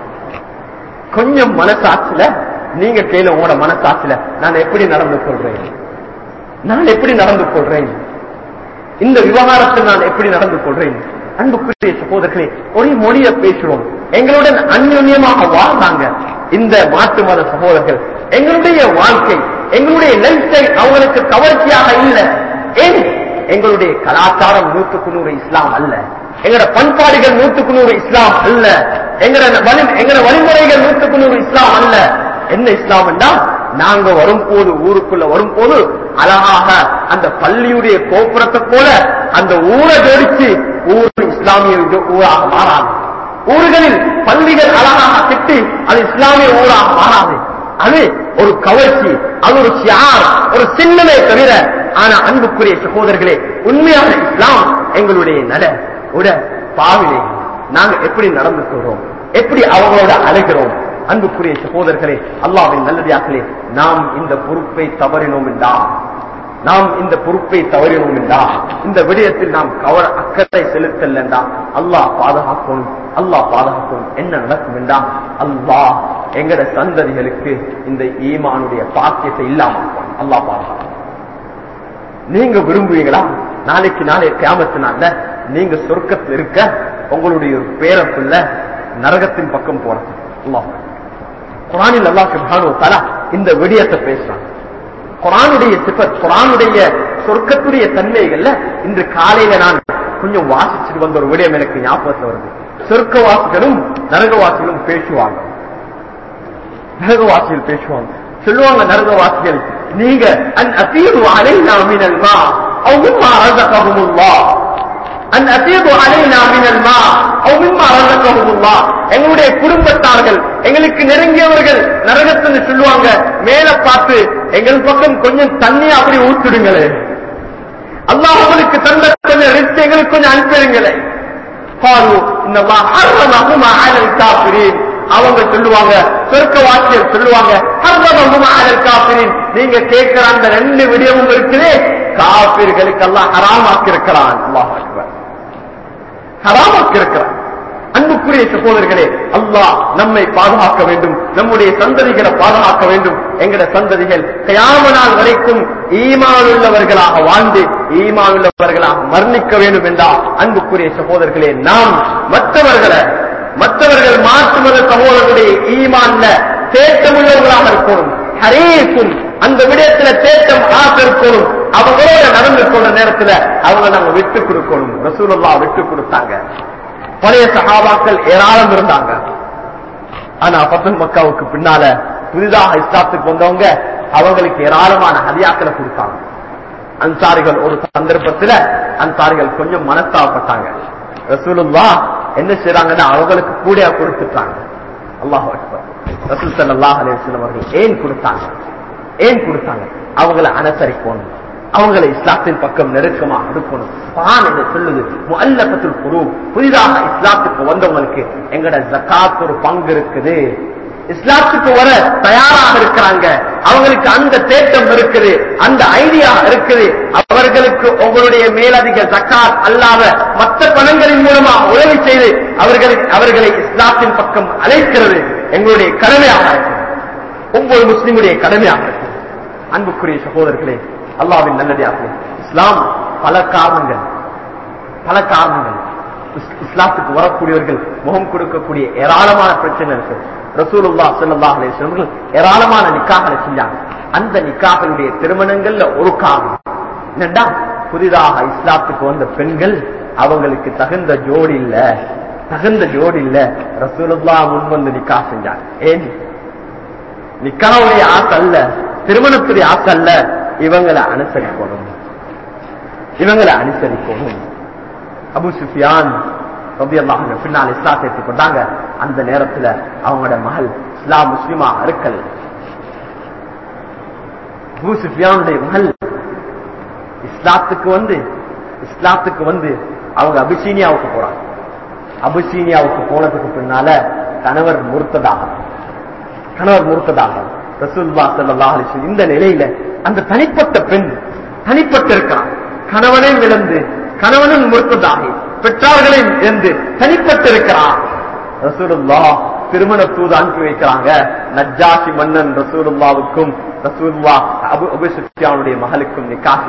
கொஞ்சம் மனசாட்சியில நீங்க கையில உங்களோட மனசாட்சியில நான் எப்படி நடந்து கொள்றேன் நான் எப்படி நடந்து கொள்றேன் இந்த விவகாரத்தில் நான் எப்படி நடந்து கொள்றேன் அன்புக்குரிய சகோதரர்களே ஒரே மொழியை பேசுறோம் எங்களுடன் அந்யுன்யமாக வாழ்ந்தாங்க இந்த மாட்டு மத சகோதரர்கள் எங்களுடைய வாழ்க்கை எங்களுடைய லைஃப் ஸ்டைல் அவங்களுக்கு கவர்ச்சியாக இல்லை ஏன் எங்களுடைய கலாச்சாரம் நூற்றுக்கு நூறு இஸ்லாம் அல்ல எங்களோட பண்பாடுகள் நூற்றுக்கு நூறு இஸ்லாம் அல்ல எங்களோட வழி- எங்களோட வழிமுறைகள் நூற்றுக்கு நூறு இஸ்லாம் அல்ல என்ன இஸ்லாம் என்றால் நாங்க வரும்போது ஊருக்குள்ள வரும்போது அழகாக அந்த பள்ளியுடைய கோபுரத்தை போல அந்த ஊரை ஜோடிச்சு ஊர் இஸ்லாமிய ஜோ- ஊராக மாறாது ஊர்களில் பள்ளிகள் அழகாக திட்டி அது இஸ்லாமிய ஊராக மாறாது அது ஒரு கவர்ச்சி அது ஒரு ஷியார் ஒரு சின்னமே தவிர ஆனா அன்புக்குரிய சகோதரர்களே உண்மையான இஸ்லாம் எங்களுடைய நட உட பாவிலே நாங்க எப்படி நடந்து கொள்றோம் எப்படி அவங்களோட அழைக்கிறோம் அன்புக்குரிய சகோதரர்களே அல்லாவின் நல்லதாக்களே நாம் இந்த பொறுப்பை தவறினோம் என்றா நாம் இந்த பொறுப்பை தவறினோம் என்றா இந்த விடயத்தில் நாம் கவர அக்கறை செலுத்தல் என்றா அல்லாஹ் பாதுகாக்கணும் அல்லாஹ் பாதுகாக்கணும் என்ன நடக்கும் என்றா அல்லாஹ் எங்கட சந்ததிகளுக்கு இந்த ஈமானுடைய பாக்கியத்தை இல்லாமல் அல்லாஹ் பாதுகாக்கணும் நீங்க விரும்புவீங்களா நாளைக்கு நாளை கியாமத்தினால நீங்க சொர்க்கத்தில் இருக்க உங்களுடைய ஒரு பேரப்புள்ள நரகத்தின் பக்கம் போறது அல்லாஹ் குரானில் அல்லாஹ் சுப்ஹானஹு வ தஆலா இந்த விடயத்தை பேசுறான் குரானுடைய சிபத் குரானுடைய சொர்க்கத்துடைய தன்மைகள்ல இன்று காலையில நான் கொஞ்சம் வாசிச்சுட்டு வந்த ஒரு விடயம் எனக்கு ஞாபகத்தில் வருது சொர்க்கவாசிகளும் நரகவாசிகளும் பேசுவாங்க நரகவாசிகள் பேசுவாங்க சொல்லுவாங்க நரகவாசிகள் நீங்க அன் அசீது அலைனா மினல் மா அவு மிம்மா ரஸகஹுமுல்லாஹ் அன் அசீது அலைனா மினல் மா அவு மிம்மா ரஸகஹுமுல்லாஹ் எங்களுடைய குடும்பத்தார்கள் எங்களுக்கு நெருங்கியவர்கள் நரகத்துன்னு சொல்லுவாங்க மேல பார்த்து எங்கள் பக்கம் கொஞ்சம் தண்ணி அப்படி ஊற்றிடுங்களே அல்லாஹ் உங்களுக்கு தந்த கொஞ்சம் ரிஸ்க் எங்களுக்கு கொஞ்சம் அனுப்பிடுங்களே قالوا ان الله حرمهما على الكافرين அவங்க சொல்லுவாங்க சொர்க்க வாக்கியம் சொல்லுவாங்க ஹர்ரமஹுமா அலல் காஃபிரின் நீங்க கேட்கிற அந்த ரெண்டு விடயமும் இருக்குதே காபிர்களுக்கு எல்லாம் ஹராமாக்கி இருக்கிறான் அல்லாஹ் அக்பர் ஹராமாக்கி இருக்கிறான் அன்புக்குரிய சகோதரர்களே அல்லாஹ் நம்மை பாதுகாக்க வேண்டும் நம்முடைய சந்ததிகளை பாதுகாக்க வேண்டும் எங்கட சந்ததிகள் கயாம நாள் வரைக்கும் ஈமான் உள்ளவர்களாக வாழ்ந்து ஈமான் உள்ளவர்களாக மரணிக்க வேண்டும் என்றால் அன்புக்குரிய சகோதரர்களே நாம் மற்றவர்களை மற்றவர்கள் மாற்று மத சகோதரர்களுடைய ஈமான்ல தேட்டமுள்ளவர்களாக இருக்கணும் ஹரீக்கும் அந்த விடயத்துல தேட்டம் ஆசை இருக்கணும் அவங்களோட நடந்து கொண்ட நேரத்துல அவங்க நாங்க விட்டு கொடுக்கணும் ரசூலுல்லா விட்டு கொடுத்தாங்க பழைய சகாபாக்கள் ஏராளம் இருந்தாங்க ஆனா பத்தன் மக்காவுக்கு பின்னால புதிதாக இஸ்லாத்துக்கு வந்தவங்க அவங்களுக்கு ஏராளமான ஹதியாக்களை கொடுத்தாங்க அன்சாரிகள் ஒரு சந்தர்ப்பத்துல அன்சாரிகள் கொஞ்சம் மனஸ்தாபப்பட்டாங்க ரசூலுல்லா என்ன செய்றாங்கன்னா அவங்களுக்கு கூட கொடுத்துட்டாங்க அல்லாஹ் அக்பர் ரசூல் ஸல்லல்லாஹு அலைஹி வஸல்லம் அவர்கள் ஏன் கொடுத்தாங்க ஏன் கொடுத்தாங்க அவங்களை அனுசரிக்கணும் அவங்களை இஸ்லாத்தின் பக்கம் நெருக்கமா எடுக்கணும் பான் என்று சொல்லுது முல்லபத்துல் குரு புதிதாக இஸ்லாத்துக்கு வந்தவங்களுக்கு எங்கட ஜக்காத் ஒரு பங்கு இருக்குது இஸ்லாத்துக்கு வர தயாராக இருக்கிறாங்க அவங்களுக்கு அந்த தேட்டம் இருக்குது அந்த ஐடியா இருக்குது அவர்களுக்கு உங்களுடைய மேலதிக ஜக்காத் அல்லாத மற்ற பணங்களின் மூலமா உதவி செய்து அவர்களுக்கு அவர்களை இஸ்லாத்தின் பக்கம் அழைக்கிறது எங்களுடைய கடமையாக இருக்குது ஒவ்வொரு முஸ்லிமுடைய கடமையாக இருக்குது அன்புக்குரிய சகோதரர்களே அல்லாவின் நல்லடியார்களே இஸ்லாம் பல காரணங்கள் பல காரணங்கள் இஸ்- இஸ்லாத்துக்கு வரக்கூடியவர்கள் முகம் கொடுக்கக்கூடிய ஏராளமான பிரச்சனை இருக்கு ரசூலுல்லா ஸல்லல்லாஹு அலைஹி வஸல்லம் அவர்கள் ஏராளமான நிக்காகளை செஞ்சாங்க அந்த நிக்காகளுடைய திருமணங்கள்ல ஒரு காரணம் என்னடா புதிதாக இஸ்லாத்துக்கு வந்த பெண்கள் அவங்களுக்கு தகுந்த ஜோடி இல்ல தகுந்த ஜோடி இல்ல ரசூலுல்லா முன் வந்து நிக்கா செஞ்சாங்க ஏன் நிக்காவுடைய ஆசை அல்ல திருமணத்துடைய ஆசை அல்ல இவங்களை அனுசரிக்கணும் இவங்களை அனுசரிக்கணும் அபு சுஃபியான் ரபி அல்லாஹ் பின்னால் இஸ்லாத்தை ஏற்றுக்கொண்டாங்க அந்த நேரத்துல அவங்களோட மகள் இஸ்லாம் முஸ்லிமா இருக்கல் அபு சுஃபியானுடைய மகள் இஸ்லாத்துக்கு வந்து இஸ்லாத்துக்கு வந்து அவங்க அபிசீனியாவுக்கு போறாங்க அபிசீனியாவுக்கு போனதுக்கு பின்னால கணவர் முறுத்ததாக கணவர் முறுத்ததாக ரசூல்லா ஸல்லல்லாஹு அலைஹி வஸல்லம் இந்த நிலையில அந்த தனிப்பட்ட பெண் தனிப்பட்டு இருக்கான் கணவனை இழந்து கணவனும் முறுத்ததாகி பெற்றார்களையும் இழந்து தனிப்பட்டு இருக்கிறான் ரசூலுல்லா திருமண தூது அனுப்பி வைக்கிறாங்க நஜ்ஜாசி மன்னன் ரசூலுல்லாவுக்கும் ரசூலுல்லா அபு அபு சுஃபியானுடைய மகளுக்கும் நிக்காசி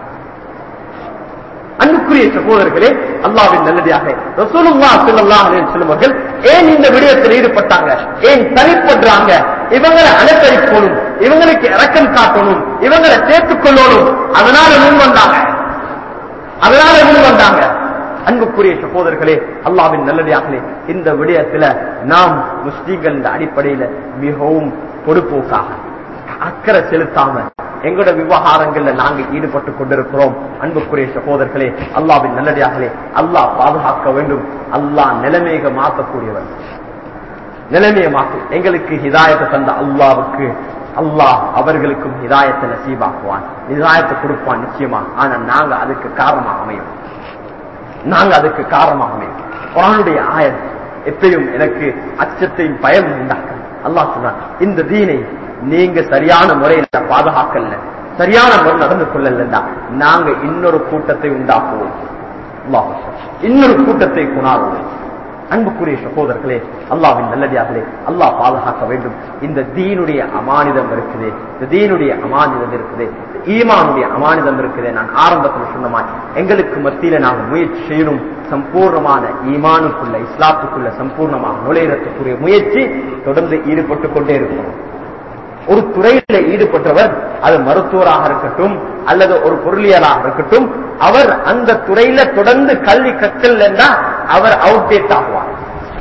அன்புக்குரிய சகோதரர்களே அல்லாவின் நல்லடியாக ரசூலுல்லா ஸல்லல்லாஹு அலைஹி வஸல்லம் அவர்கள் ஏன் இந்த விடயத்தில் ஈடுபட்டாங்க ஏன் தனிப்படுறாங்க இவங்களை அனுசரிக்கணும் இவங்களுக்கு இரக்கம் காட்டணும் இவங்களை சேர்த்துக் கொள்ளணும் அதனால முன் வந்தாங்க அதனால முன் வந்தாங்க அன்புக்குரிய சகோதரர்களே அல்லாவின் நல்லடியார்களே இந்த விடயத்துல நாம் முஸ்லீம்கள் இந்த அடிப்படையில மிகவும் பொடுப்போக்காக அக்கறை செலுத்தாம எங்களோட விவகாரங்கள்ல நாங்க ஈடுபட்டு கொண்டிருக்கிறோம் அன்புக்குரிய சகோதரர்களே அல்லாவின் நல்லடியார்களே அல்லாஹ் பாதுகாக்க வேண்டும் அல்லாஹ் நிலைமைக மாற்றக்கூடியவர் நிலைமையை மாற்று எங்களுக்கு ஹிதாயத்தை தந்த அல்லாவுக்கு அல்லாஹ் அவர்களுக்கும் ஹிதாயத்தை நசீபாக்குவான் ஹிதாயத்தை கொடுப்பான் நிச்சயமா ஆனா நாங்க அதுக்கு காரணமாக அமையும் நாங்க அதுக்கு காரணமாக அமையும் குரானுடைய ஆயத் எப்பயும் எனக்கு அச்சத்தையும் பயம் உண்டாக்கும் அல்லாஹ் சொல்றான் இந்த தீனை நீங்க சரியான முறையில் பாதுகாக்கல சரியான முறை நடந்து கொள்ளலன்னா நாங்க இன்னொரு கூட்டத்தை உண்டாக்குவோம் அல்லாஹ் இன்னொரு கூட்டத்தை குணாருவோம் அன்புக்குரிய சகோதரர்களே அல்லாவின் நல்லடியார்களே அல்லாஹ் பாதுகாக்க வேண்டும் இந்த தீனுடைய அமானிதம் இருக்குது இந்த தீனுடைய அமானிதம் இருக்குது ஈமானுடைய அமானிதம் இருக்குது நான் ஆரம்பத்தில் சொன்ன மாதிரி எங்களுக்கு மத்தியில நாங்கள் முயற்சி செய்யணும் சம்பூர்ணமான ஈமானுக்குள்ள இஸ்லாத்துக்குள்ள சம்பூர்ணமாக நுழையறதுக்குரிய முயற்சி தொடர்ந்து ஈடுபட்டு கொண்டே இருக்கணும் ஒரு துறையில ஈடுபட்டவர் அது மருத்துவராக இருக்கட்டும் அல்லது ஒரு பொருளியலாக இருக்கட்டும் அவர் அந்த துறையில தொடர்ந்து கல்வி கற்கலன்னா அவர் அவுட்டேட் ஆகுவார்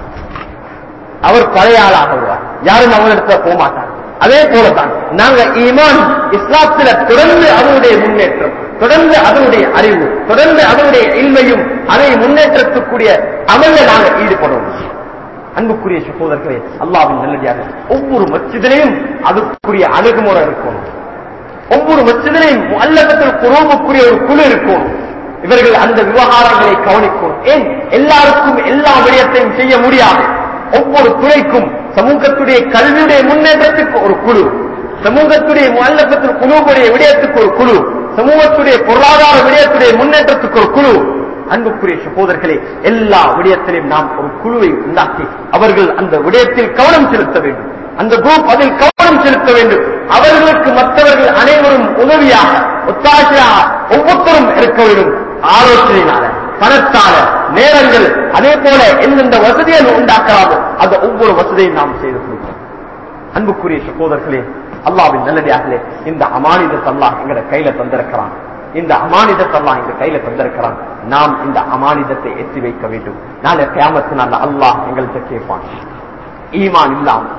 அவர் பழைய ஆளாக வருவார் யாரும் அவரிடத்துல போக மாட்டார் அதே போலதான் நாங்க ஈமான் இஸ்லாத்தில தொடர்ந்து அதனுடைய முன்னேற்றம் தொடர்ந்து அதனுடைய அறிவு தொடர்ந்து அதனுடைய இல்மையும் அதை முன்னேற்றத்துக்குரிய அமல்ல நாங்க ஈடுபடுவோம் அன்புக்குரிய சகோதரர்களே அல்லாவின் நல்லடியாக ஒவ்வொரு மச்சிதிலையும் அதுக்குரிய அணுகுமுறை இருக்கணும் ஒவ்வொரு மச்சிதிலையும் அல்லகத்தில் குரோவுக்குரிய ஒரு குழு இருக்கும் இவர்கள் அந்த விவகாரங்களை கவனிக்கும் ஏன் எல்லாருக்கும் எல்லா விடயத்தையும் செய்ய முடியாது ஒவ்வொரு துறைக்கும் சமூகத்துடைய கல்வியுடைய முன்னேற்றத்துக்கு ஒரு குழு சமூகத்துடைய அல்லகத்தில் குழுவுடைய விடயத்துக்கு ஒரு குழு சமூகத்துடைய பொருளாதார விடயத்துடைய முன்னேற்றத்துக்கு ஒரு குழு அன்புக்குரிய சகோதரர்களே எல்லா விடயத்திலையும் நாம் ஒரு குழுவை உண்டாக்கி அவர்கள் அந்த விடயத்தில் கவனம் செலுத்த வேண்டும் அந்த குரூப் அதில் கவனம் செலுத்த வேண்டும் அவர்களுக்கு மற்றவர்கள் அனைவரும் உதவியாக ஒத்தாசையாக ஒவ்வொருத்தரும் இருக்க வேண்டும் ஆலோசனையினால பணத்தால நேரங்கள் அதே போல எந்தெந்த வசதியை உண்டாக்கலாமோ அந்த ஒவ்வொரு வசதியும் நாம் செய்து கொடுக்கிறோம் அன்புக்குரிய சகோதரர்களே அல்லாவின் நல்லடியார்களே இந்த அமானிதத்தை அல்லாஹ் எங்கட கையில தந்திருக்கிறான் இந்த அமானிதத்தை அல்லாஹ் எங்க கையில தந்திருக்கிறான் நாம் இந்த அமானிதத்தை எத்தி வைக்க வேண்டும் நாளை கியாமத்து நாள் அல்லாஹ் எங்கள்கிட்ட கேட்பான் ஈமான் இல்லாம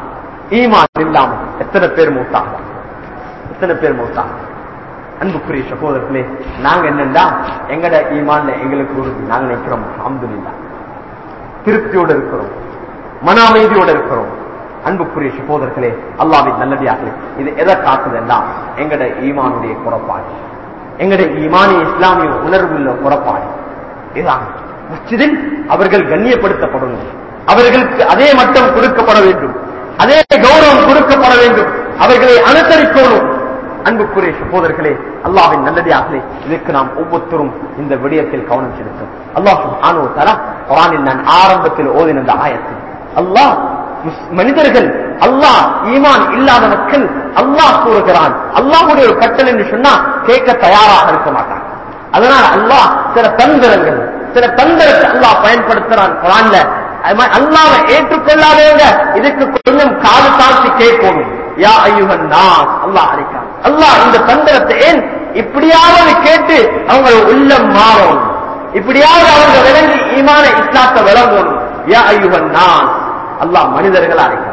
ஈமான் இல்லாம எத்தனை பேர் மூத்தாங்க எத்தனை பேர் மூத்தாங்க அன்புக்குரிய சகோதரர்களே நாங்க என்னண்டா எங்கட ஈமான் எங்களுக்கு உறுதி நாங்க நினைக்கிறோம் அஹமதுல்லா திருப்தியோடு இருக்கிறோம் மன அமைதியோடு இருக்கிறோம் அன்புக்குரிய சகோதரர்களே அல்லாவின் நல்லடியார்களே இது எதை காட்டுதுன்னா எங்கட ஈமானுடைய குறப்பாடு எங்கட ஈமானிய இஸ்லாமிய உணர்வுள்ள குறப்பாடு இதுதான் மஸ்ஜிதில் அவர்கள் கண்ணியப்படுத்தப்படணும் அவர்களுக்கு அதே மட்டம் கொடுக்கப்பட வேண்டும் அதே கௌரவம் கொடுக்கப்பட வேண்டும் அவர்களை அனுசரிக்கணும் அன்புக்குரிய சகோதரர்களே அல்லாவின் நல்லடியார்களே இதற்கு நாம் ஒவ்வொருத்தரும் இந்த விடயத்தில் கவனம் செலுத்தும் அல்லாஹ் ஆனோ தலா குரானில் நான் ஆரம்பத்தில் ஓதின இந்த ஆயத்தில் அல்லாஹ் முஸ்- மனிதர்கள் அல்லாஹ் ஈமான் இல்லாத மக்கள் அல்லாஹ் கூறுகிறான் அல்லாஹுடைய ஒரு கட்டளை என்று சொன்னா கேட்க தயாராக இருக்க மாட்டான் அதனால் அல்லாஹ் சில தந்திரங்கள் சில தந்திரத்தை அல்லாஹ் பயன்படுத்துறான் குரான்ல அது மாதிரி அல்லாஹ்வை ஏற்றுக்கொள்ளாதவங்க இதுக்கு கொஞ்சம் காது தாழ்த்தி கேட்கணும் யா ஐயுகன் நாஸ் அல்லாஹ் அழைக்கான் அல்லாஹ் இந்த தந்திரத்தை ஏன் இப்படியாவது கேட்டு அவங்க உள்ளம் மாறணும் இப்படியாவது அவங்க விளங்கி ஈமான இஸ்லாத்தை விளங்கணும் யா ஐயுகன் நாஸ் அல்லாஹ் மனிதர்களை அழைக்கிறான்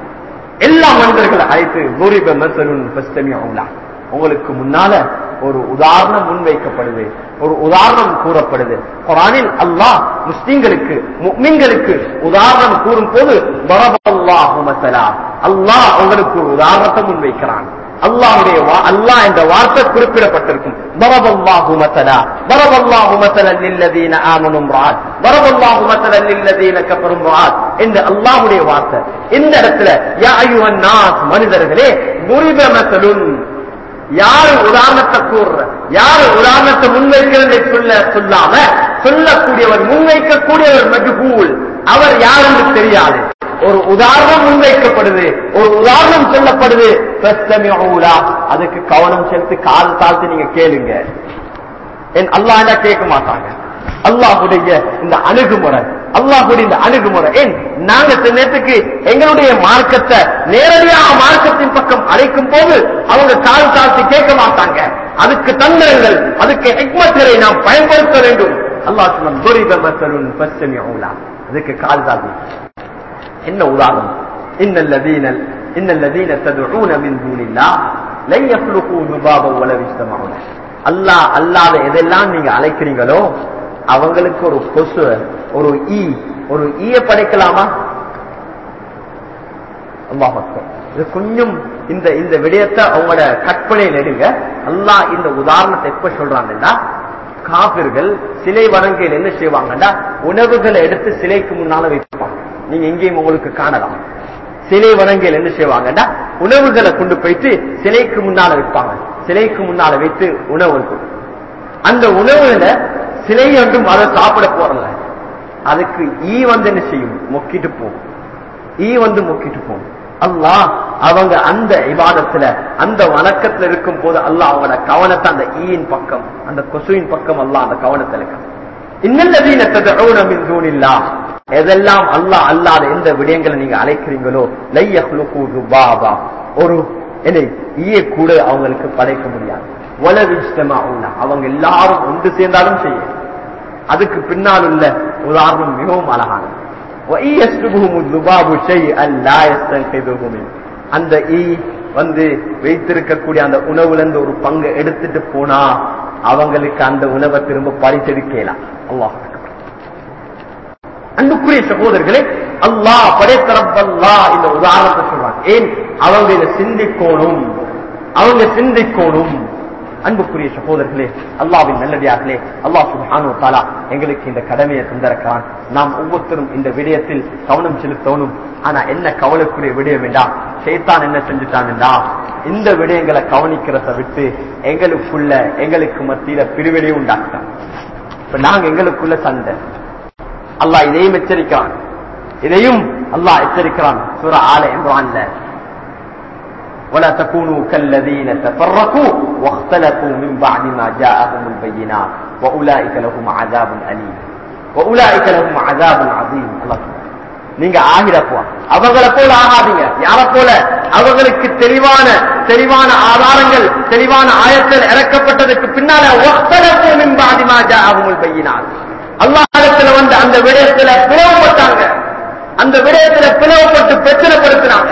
எல்லா மனிதர்களை அழைத்து பூரிப மசலுன் பஸ்தமியா உங்களுக்கு முன்னால ஒரு உதாரணம் முன்வைக்கப்படுது ஒரு உதாரணம் கூறப்படுது குரானில் அல்லாஹ் முஸ்லிம்களுக்கு முக்மின்களுக்கு உதாரணம் கூறும் போது பரபல்லாஹு மசலா அல்லாஹ் உங்களுக்கு ஒரு உதாரணத்தை முன்வைக்கிறான் அல்லாஹுடைய வா- அல்லாஹ் என்ற வார்த்தை குறிப்பிடப்பட்டிருக்கும் பரபல்லாஹு மசலா பரபல்லாஹு மசலன் லில்லதீன ஆமனும் ராத் பரபல்லாஹு மசலன் லில்லதீன கஃபரும் ராத் என்று அல்லாஹ்வுடைய வார்த்தை இந்த இடத்துல யா அய்யுஹன் நாஸ் மனிதர்களே முரிப மசலுன் யாரு உதாரணத்தை கூறுற யாரு உதாரணத்தை முன்வைக்கிறது சொல்ல சொல்லாம சொல்லக்கூடியவர் முன்வைக்கக்கூடியவர் மஜ்ஹூல் அவர் யார் என்று தெரியாது ஒரு உதாரணம் முன்வைக்கப்படுது ஒரு உதாரணம் சொல்லப்படுது ஃபஸ்தமிஊலா. அதுக்கு கவனம் செலுத்தி காது தாழ்த்து நீங்க கேளுங்க என் அல்லாஹ் கேட்க மாட்டாங்க அல்லாஹுடைய இந்த அணுகுமுறை அல்லாஹுடைய இந்த அணுகுமுறை ஏன் நாங்க சில நேரத்துக்கு எங்களுடைய மார்க்கத்தை நேரடியாக மார்க்கத்தின் பக்கம் அழைக்கும் போது அவங்க கால் தாழ்த்தி கேட்க மாட்டாங்க அதுக்கு தந்திரங்கள் அதுக்கு ஹிக்மத்துகளை நாம் பயன்படுத்த வேண்டும் அல்லாஹ் சொன்ன துரித மசலுன் பஸ்தமிஊலா. அதுக்கு கால் தாழ்த்தி என்ன உதாரணம் இன்னல்லதீன இன்னல்லதீன ததுஊன மின் தூனில்லாஹ் லன் யخلقوا ذبابا ولو اجتمعوا له. அல்லாஹ் அல்லாத எதெல்லாம் நீங்க அழைக்கிறீங்களோ அவங்களுக்கு ஒரு கொசு ஒரு ஈ ஒரு ஈய படைக்கலாமா அல்லாஹ் அக்பர். இது கொஞ்சம் இந்த இந்த விடயத்தை அவங்களோட கற்பனையில் எடுங்க அல்லாஹ் இந்த உதாரணத்தை எப்ப சொல்றாங்கன்னா காபிர்கள் சிலை வணங்கையில் என்ன செய்வாங்கன்னா உணவுகளை எடுத்து சிலைக்கு முன்னால வைப்பாங்க நீங்க எங்கேயும் உங்களுக்கு காணலாம் சிலை வணங்கையில் என்ன செய்வாங்கன்னா உணவுகளை கொண்டு போயிட்டு சிலைக்கு முன்னால வைப்பாங்க சிலைக்கு முன்னால வைத்து உணவு இருக்கும் அந்த உணவுல சிலை ஒன்றும் அதை சாப்பிட போறல அதுக்கு ஈ வந்து என்ன செய்யும் மொக்கிட்டு போகும் ஈ வந்து மொக்கிட்டு போகும் அல்லாஹ் அவங்க அந்த இபாதத்துல அந்த வணக்கத்துல இருக்கும் போது அல்லாஹ் அவங்களோட கவனத்தை அந்த ஈயின் பக்கம் அந்த கொசுவின் பக்கம் அல்லாஹ் அந்த கவனத்தை இருக்கான் இன்னல்லதீன ததஊன மின் தூனில்லாஹ் எதெல்லாம் அல்லாஹ் அல்லாத எந்த விடயங்களை நீங்க அழைக்கிறீங்களோ லை யஹ்லுகு ذبابا ஒரு என்ன ஈய கூட அவங்களுக்கு படைக்க முடியாது வலவ் இஜ்தமஊன அவங்க எல்லாரும் ஒன்று சேர்ந்தாலும் செய்யும் அதுக்கு பின்னால் உள்ள உதாரணம் மிகவும் அழகானது وَإِنْ يَسْلُبْهُمُ الذُّبَابُ شَيْئًا لَا يَسْتَنْقِذُهُ مِنْهُ அந்த ஈ வந்து வைத்திருக்கக்கூடிய அந்த உணவுல இருந்து ஒரு பங்கு எடுத்துட்டு போனா அவங்களுக்கு அந்த உணவை திரும்ப பறிச்செடுக்கலாம் அல்லாஹ் அன்புக்குரிய சகோதரர்களே அல்லாஹ் படைத்தரப்பல்லா இந்த உதாரணத்தை சொல்றாங்க ஏன் அவங்க இதை சிந்திக்கணும் அவங்க சிந்திக்கணும் அன்புக்குரிய சகோதரர்களே அல்லாவின் நல்லடியார்களே அல்லாஹ் சுப்ஹானு வ தஆலா எங்களுக்கு இந்த கடமையை தந்திருக்கிறான் நாம் ஒவ்வொருத்தரும் இந்த விடயத்தில் கவனம் செலுத்தணும் ஆனா என்ன கவலைக்குரிய விடயம் வேண்டா ஷைத்தான் என்ன செஞ்சுட்டான்டா இந்த விடயங்களை கவனிக்கிறத விட்டு எங்களுக்குள்ள எங்களுக்கு மத்தியில பிரிவினையும் உண்டாக்கிட்டான் இப்ப நாங்க எங்களுக்குள்ள சண்டை அல்லாஹ் இதையும் எச்சரிக்கிறான் இதையும் அல்லாஹ் எச்சரிக்கிறான் சூரா ஆல இம்ரான்ல ولا تكونوا كالذين تفرقوا واختلفوا من بعد ما جاءهم البينات واولئك لهم عذاب اليم واولئك لهم عذاب عظيم الله நீங்க ஆகிரப்போ அவங்கள போல ஆகாதீங்க யார போல அவங்களுக்கு தெளிவான தெளிவான ஆதாரங்கள் தெளிவான ஆயத்தில் இறக்கப்பட்டதுக்கு பின்னால ஒத்தரப்பு மின்பாதிமா ஜாகுமுல் பையினார் அல்லாஹத்துல வந்து அந்த விடயத்துல பிளவுபட்டாங்க அந்த விடயத்துல பிளவுபட்டு பிரச்சனைப்படுத்தினாங்க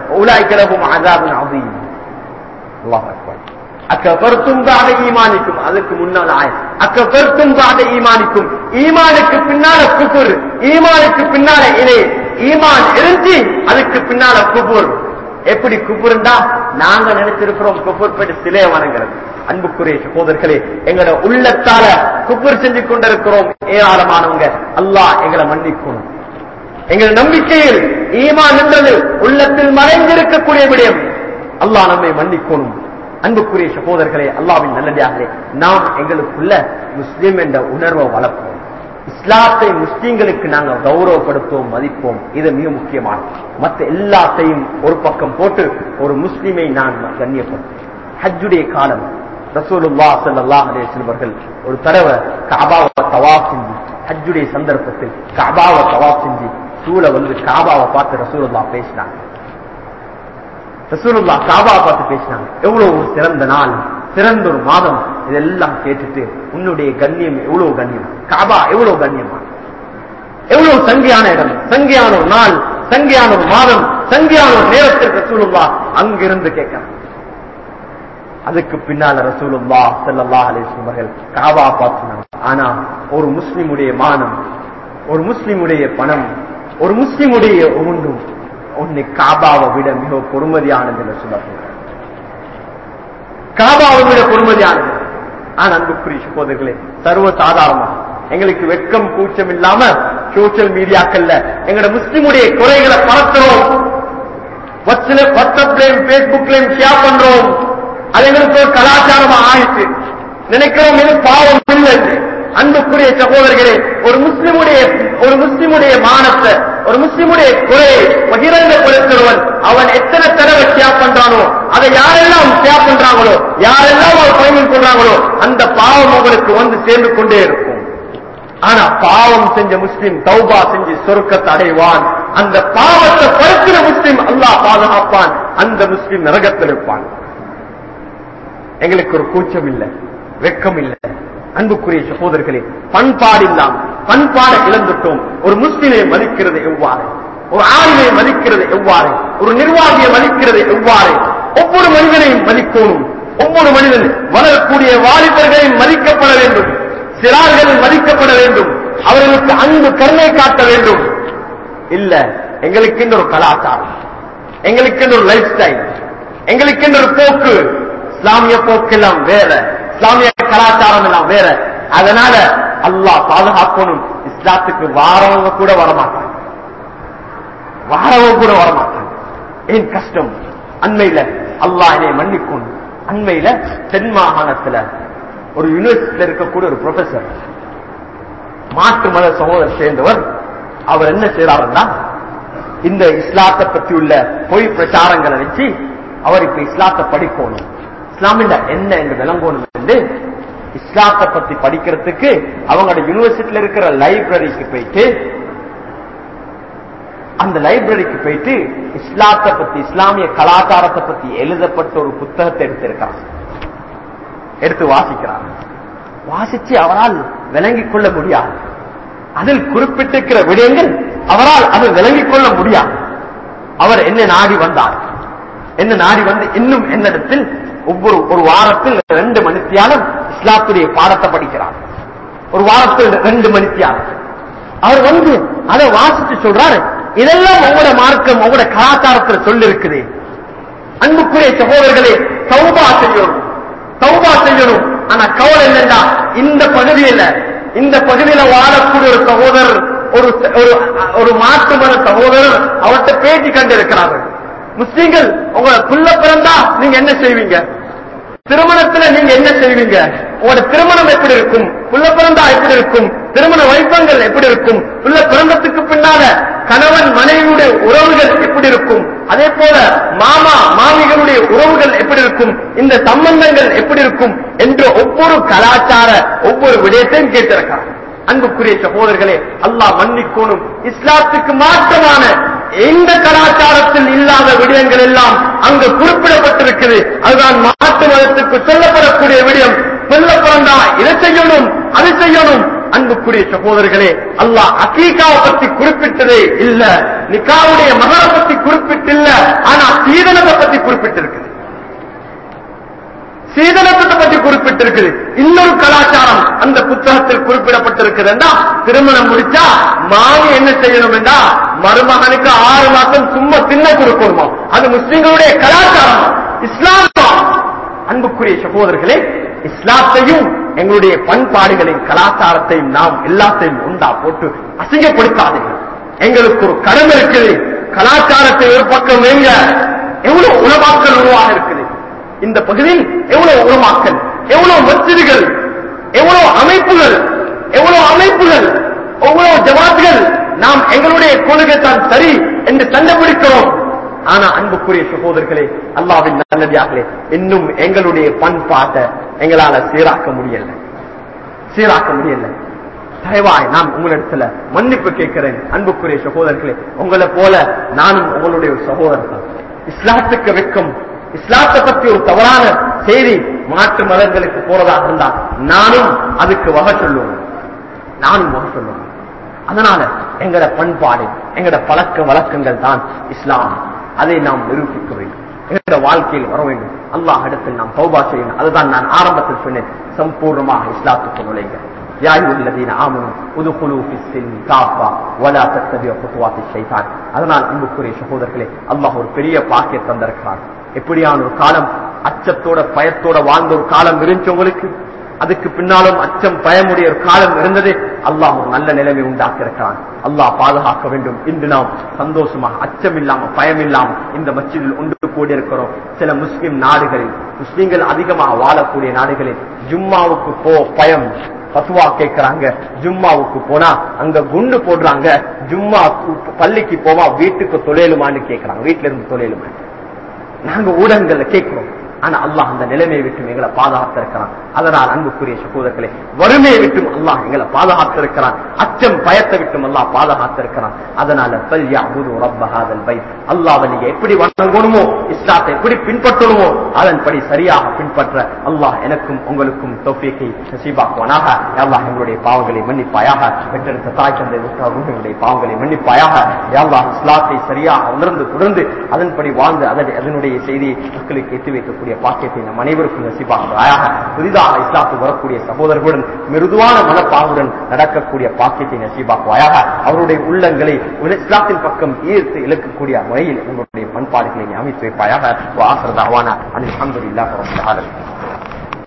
உலாய்க்கிறகும் அதாபின் அவீம் அல்லாஹ் அக்பர் அக்கபர்த்தும் பாத ஈமானிக்கும் அதுக்கு முன்னால் ஆய அக்கபர்த்தும் பாத ஈமானிக்கும் ஈமானுக்கு பின்னால குபுர் ஈமானுக்கு பின்னால இணை ஈமான் இருந்து அதுக்கு பின்னால குபுர் எப்படி குபுர்ந்தா நாங்க நினைச்சிருக்கிறோம் குபுர் போயிட்டு சிலையை வணங்குறது அன்புக்குரிய சகோதரர்களே எங்களோட உள்ளத்தால குபுர் செஞ்சு கொண்டிருக்கிறோம் ஏராளமானவங்க அல்லாஹ் எங்களை மன்னிக்கணும் எங்கள் நம்பிக்கையில் ஈமான் என்பது உள்ளத்தில் மறைந்திருக்கக்கூடிய விடயம் அல்லாஹ் நம்மை மன்னிக்கணும் அன்புக்குரிய சகோதரர்களே அல்லாவின் நல்லடியார்களே நாம் எங்களுக்குள்ள முஸ்லிம் என்ற உணர்வை வளர்ப்போம் இஸ்லாத்தை முஸ்லீம்களுக்கு நாங்கள் கௌரவப்படுத்துவோம் மதிப்போம் இது மிக முக்கியமானது மற்ற எல்லாத்தையும் ஒரு பக்கம் போட்டு ஒரு முஸ்லிமை நான் கண்ணியப்படுத்தும் ஹஜ்ஜுடைய காலம் ரசூலுல்லா ஸல்லல்லாஹு அலைஹி வஸல்லம் ஒரு தடவை கஅபாவை தவாஃப் செஞ்சு ஹஜ்ஜுடைய சந்தர்ப்பத்தில் கஅபாவை தவாஃப் செஞ்சு சூழ வந்து காபாவை பார்த்து ரசூலுல்லா பேசினாங்க ரசூலுல்லா காபாவை பார்த்து பேசினாங்க எவ்வளவு ஒரு சிறந்த நாள் சிறந்த ஒரு மாதம் இதெல்லாம் கேட்டுட்டு உன்னுடைய கண்ணியம் எவ்வளவு கண்ணியம் காபா எவ்வளவு கண்ணியமா எவ்வளவு சங்கியான இடம் சங்கியான ஒரு நாள் சங்கியான ஒரு மாதம் சங்கியான ஒரு நேரத்தில் ரசூலுல்லா அங்கிருந்து கேட்கிறாங்க அதுக்கு பின்னால ரசூலுல்லா ஸல்லல்லாஹு அலைஹி வஸல்லம் அவர்கள் காபா பார்த்தாங்க ஆனா ஒரு முஸ்லிமுடைய மானம் ஒரு முஸ்லிமுடைய பணம் ஒரு முஸ்லிமுடைய ஒன்றும் ஒன்னு காபாவை விட மிக பொறுமதியானது என்று சொல்லப்படுகிறது காபாவை விட பொறுமதியானது ஆனா அன்புக்குரிய சகோதரர்களே சர்வ சாதாரணமா எங்களுக்கு வெட்கம் கூச்சம் இல்லாம சோசியல் மீடியாக்கள்ல எங்களோட முஸ்லிமுடைய குறைகளை பரத்துறோம் வாட்ஸ்அப்லயும் பேஸ்புக்லயும் ஷேர் பண்றோம் அது எங்களுக்கு ஒரு கலாச்சாரமா ஆயிடுச்சு நினைக்கிறோம் இது பாவம் இல்லை என்று. அன்புக்குரிய சகோதரர்களே ஒரு முஸ்லிமுடைய ஒரு முஸ்லிமுடைய மானத்தை ஒரு முஸ்லிமுடைய குறையை பகிரங்கப்படுத்துறவன் அவன் எத்தனை தடவை ஷேர் பண்றானோ அதை யாரெல்லாம் ஷேர் பண்றாங்களோ யாரெல்லாம் அவர் பயன் கொள்றாங்களோ அந்த பாவம் அவங்களுக்கு வந்து சேர்ந்து கொண்டே இருக்கும் ஆனா பாவம் செஞ்ச முஸ்லிம் தௌபா செஞ்சு சொர்க்கத்தை அடைவான் அந்த பாவத்தை படுக்கிற முஸ்லிம் அல்லாஹ் பாதுகாப்பான் அந்த முஸ்லிம் நரகத்தில் இருப்பான் எங்களுக்கு ஒரு கூச்சம் இல்லை வெக்கம் இல்லை அன்புக்குரிய சகோதரர்களே பண்பாடு இல்லாம பண்பாடை இழந்துட்டோம் ஒரு முஸ்லிமை மதிக்கிறது எவ்வாறு ஒரு ஆளுமை மதிக்கிறது எவ்வாறு ஒரு நிர்வாகியை மதிக்கிறது எவ்வாறு ஒவ்வொரு மனிதனையும் மதிக்கணும் ஒவ்வொரு மனிதன் வளரக்கூடிய வாலிபர்களையும் மதிக்கப்பட வேண்டும் சிறார்கள் மதிக்கப்பட வேண்டும் அவர்களுக்கு அன்பு கருணை காட்ட வேண்டும் இல்ல எங்களுக்கு ஒரு கலாச்சாரம் எங்களுக்கு ஒரு லைஃப் ஸ்டைல் எங்களுக்கு ஒரு போக்கு இஸ்லாமிய போக்கெல்லாம் வேற இஸ்லாமிய கலாச்சாரம் எல்லாம் வேற அதனால அல்லாஹ் பாதுகாக்கணும் இஸ்லாத்துக்கு வாரவங்க கூட வரமாட்டாங்க வாரவங்க கூட வரமாட்டாங்க ஏன் கஷ்டம் அண்மையில அல்லாஹ் என்னை மன்னிக்கணும் அண்மையில தென் மாகாணத்துல ஒரு யூனிவர்சிட்டியில இருக்கக்கூடிய ஒரு ப்ரொஃபசர் மாற்று மத சகோதரர் சேர்ந்தவர் அவர் என்ன செய்யறாருன்னா இந்த இஸ்லாத்தை பற்றி உள்ள பொய் பிரச்சாரங்களை வச்சு அவர் இப்ப இஸ்லாத்தை படிக்கணும் இஸ்லாமின் என்ன என்று விளங்கணும் என்று இஸ்லாத்தை பத்தி படிக்கிறதுக்கு அவங்களோட யூனிவர்சிட்டியில இருக்கிற லைப்ரரிக்கு போயிட்டு அந்த லைப்ரரிக்கு போயிட்டு இஸ்லாத்தை பத்தி இஸ்லாமிய கலாச்சாரத்தை பத்தி எழுதப்பட்ட ஒரு புத்தகத்தை எடுத்திருக்காங்க எடுத்து வாசிக்கிறார் வாசிச்சு அவரால் விளங்கிக் கொள்ள முடியாது அதில் குறிப்பிட்டிருக்கிற விடயங்கள் அவரால் அதை விளங்கிக் கொள்ள முடியாது அவர் என்ன நாடி வந்தார் என்ன நாடி வந்து இன்னும் என்னிடத்தில் ஒவ்வொரு ஒரு வாரத்தில் ரெண்டு மணித்தியாலும் இஸ்லாத்துடைய பாடத்தை படிக்கிறார் ஒரு வாரத்தில் ரெண்டு மணித்தியாலும் அவர் வந்து அதை வாசிச்சு சொல்றாரு இதெல்லாம் உங்களோட மார்க்கம் உங்களோட கலாச்சாரத்தில் சொல்லி இருக்குது அன்புக்குரிய சகோதரர்களே சௌபா செய்யணும் தௌபா செய்யணும் ஆனா கவலை என்னன்னா இந்த பகுதியில இந்த பகுதியில வாழக்கூடிய ஒரு சகோதரர் ஒரு ஒரு ஒரு மாற்று மத சகோதரர் அவர்கிட்ட பேட்டி கண்டு இருக்கிறார்கள் முஸ்லீம்கள் உங்க புள்ள பிறந்தா நீங்க என்ன செய்வீங்க திருமணத்துல நீங்க என்ன செய்வீங்க உங்களோட திருமணம் எப்படி இருக்கும் புள்ள பிறந்தா எப்படி இருக்கும் திருமண வைப்பங்கள் எப்படி இருக்கும் புள்ள பிறந்ததுக்கு பின்னால கணவன் மனைவியுடைய உறவுகள் எப்படி இருக்கும் அதே போல மாமா மாமிகளுடைய உறவுகள் எப்படி இருக்கும் இந்த சம்பந்தங்கள் எப்படி இருக்கும் என்று ஒவ்வொரு கலாச்சார ஒவ்வொரு விடயத்தையும் கேட்டிருக்காங்க அன்புக்குரிய சகோதரர்களே அல்லாஹ் மன்னிக்கோணும் இஸ்லாத்துக்கு மாற்றமான எந்த கலாச்சாரத்தில் இல்லாத விடயங்கள் எல்லாம் அங்கு குறிப்பிடப்பட்டிருக்குது அதுதான் மாற்று மதத்துக்கு சொல்லப்படக்கூடிய விடயம் வெள்ள பிறந்தா இதை செய்யணும் அது செய்யணும் அன்புக்குரிய சகோதரர்களே அல்லாஹ் அகீகாவை பத்தி குறிப்பிட்டதே இல்ல நிக்காவுடைய மகர பத்தி குறிப்பிட்டில்ல ஆனா சீதனத்தை பத்தி குறிப்பிட்டிருக்கு சீதனத்தை பற்றி குறிப்பிட்டிருக்குது இன்னொரு கலாச்சாரம் அந்த புத்தகத்தில் குறிப்பிடப்பட்டிருக்குதுன்னா திருமணம் முடிச்சா மாமி என்ன செய்யணும் என்றா மருமகனுக்கு ஆறு மாசம் சும்மா தின்ன கொடுக்கணுமா அது முஸ்லிம்களுடைய கலாச்சாரம் இஸ்லாம் அன்புக்குரிய சகோதரர்களே இஸ்லாத்தையும் எங்களுடைய பண்பாடுகளின் கலாச்சாரத்தையும் நாம் எல்லாத்தையும் உண்டா போட்டு அசிங்கப்படுத்தாதீர்கள் எங்களுக்கு ஒரு கடமை இருக்குது கலாச்சாரத்தை ஒரு பக்கம் வேங்க எவ்வளவு உணவாக்கல் உருவாக இருக்குது இந்த பகுதியில் எவ்வளவு உருவாக்கல் எவ்வளவு மசிதிகள் எவ்வளவு அமைப்புகள் எவ்வளவு அமைப்புகள் எவ்வளவு ஜமாத்துகள் நாம் எங்களுடைய கொள்கை தான் சரி என்று சண்டை பிடிக்கிறோம் ஆனா அன்புக்குரிய சகோதரர்களே அல்லாவின் நல்லடியார்களே இன்னும் எங்களுடைய பண்பாட்டை எங்களால சீராக்க முடியல சீராக்க முடியல தயவாய் நான் உங்களிடத்துல மன்னிப்பு கேட்கிறேன் அன்புக்குரிய சகோதரர்களே உங்களை போல நானும் உங்களுடைய ஒரு சகோதரர் தான் இஸ்லாத்துக்கு வெக்கம் இஸ்லாத்தை பத்தி ஒரு தவறான செய்தி மாற்று மதங்களுக்கு போறதாக இருந்தா நானும் அதுக்கு வகை சொல்லுவேன் நானும் வகை சொல்லுவேன் அதனால எங்கட பண்பாடு எங்கட பழக்க வழக்கங்கள் தான் இஸ்லாம் அதை நாம் நிரூபிக்க வேண்டும் எங்களோட வாழ்க்கையில் வர வேண்டும் அல்லாஹ் இடத்தில் நாம் தௌபா செய்யணும் அதுதான் நான் ஆரம்பத்தில் சொன்னேன் சம்பூர்ணமாக இஸ்லாத்துக்கு நுழைங்க يا أيها الذين آمنوا ادخلوا في السلم كافة ولا تتبعوا خطوات الشيطان அதனால் அன்புக்குரிய சகோதரர்களே அல்லாஹ் ஒரு பெரிய பாக்கிய தந்திருக்கிறார் எப்படியான ஒரு காலம் அச்சத்தோட பயத்தோட வாழ்ந்த ஒரு காலம் இருந்துச்சு உங்களுக்கு அதுக்கு பின்னாலும் அச்சம் பயமுடைய ஒரு காலம் இருந்தது அல்லாஹ் ஒரு நல்ல நிலைமை உண்டாக்கி இருக்கிறான் அல்லாஹ் பாதுகாக்க வேண்டும் இன்று நாம் சந்தோஷமாக அச்சம் இல்லாம பயம் இல்லாம இந்த மச்சிதில் ஒன்று கூடியிருக்கிறோம் சில முஸ்லிம் நாடுகளில் முஸ்லிம்கள் அதிகமாக வாழக்கூடிய நாடுகளில் ஜும்மாவுக்கு போ பயம் பத்துவா கேட்கிறாங்க ஜும்மாவுக்கு போனா அங்க குண்டு போடுறாங்க ஜும்மா பள்ளிக்கு போவா வீட்டுக்கு தொழிலுமான்னு கேட்கிறாங்க வீட்டுல இருந்து தொழிலுமா நாங்க ஊடகங்கள்ல கேட்கிறோம் ஆனா அல்லாஹ் அந்த நிலைமையை விட்டும் எங்களை பாதுகாத்திருக்கிறான் அதனால் அன்புக்குரிய சகோதரர்களே வறுமையை விட்டும் அல்லாஹ் எங்களை பாதுகாத்திருக்கிறான் அச்சம் பயத்தை விட்டும் அல்லாஹ் பாதுகாத்திருக்கிறான் அதனால பல்யா குரு ரப்பஹாதல் பை அல்லாஹ் நீங்க எப்படி வணங்கணுமோ இஸ்லாத்தை எப்படி பின்பற்றணுமோ அதன்படி சரியாக பின்பற்ற அல்லாஹ் எனக்கும் உங்களுக்கும் தோப்பியத்தை நசீபாக்குவானாக அல்லாஹ் எங்களுடைய பாவங்களை மன்னிப்பாயாக பெற்றெடுத்த தாய் தந்தை உங்களுடைய பாவங்களை மன்னிப்பாயாக அல்லாஹ் இஸ்லாத்தை சரியாக உணர்ந்து தொடர்ந்து அதன்படி வாழ்ந்து அதன் அதனுடைய செய்தியை மக்களுக்கு எத்தி வைக்கக்கூடிய பாக்கியத்தை நம் அனைவருக்கும் நசிபாக புதிதாக இஸ்லாத்துக்கு வரக்கூடிய சகோதரர்களுடன் மிருதுவான மனப்பாங்குடன் நடக்கக்கூடிய பாக்கியத்தை நசீபாக்குவாயாக அவருடைய உள்ளங்களை இஸ்லாத்தின் பக்கம் ஈர்த்து இழக்கக்கூடிய முறையில் உங்களுடைய பண்பாடுகளை நீ அமைத்து வைப்பாயாக வாசரதாவான அனில் அஹமதுல்லாஹ் ரப்பல் ஆலமீன்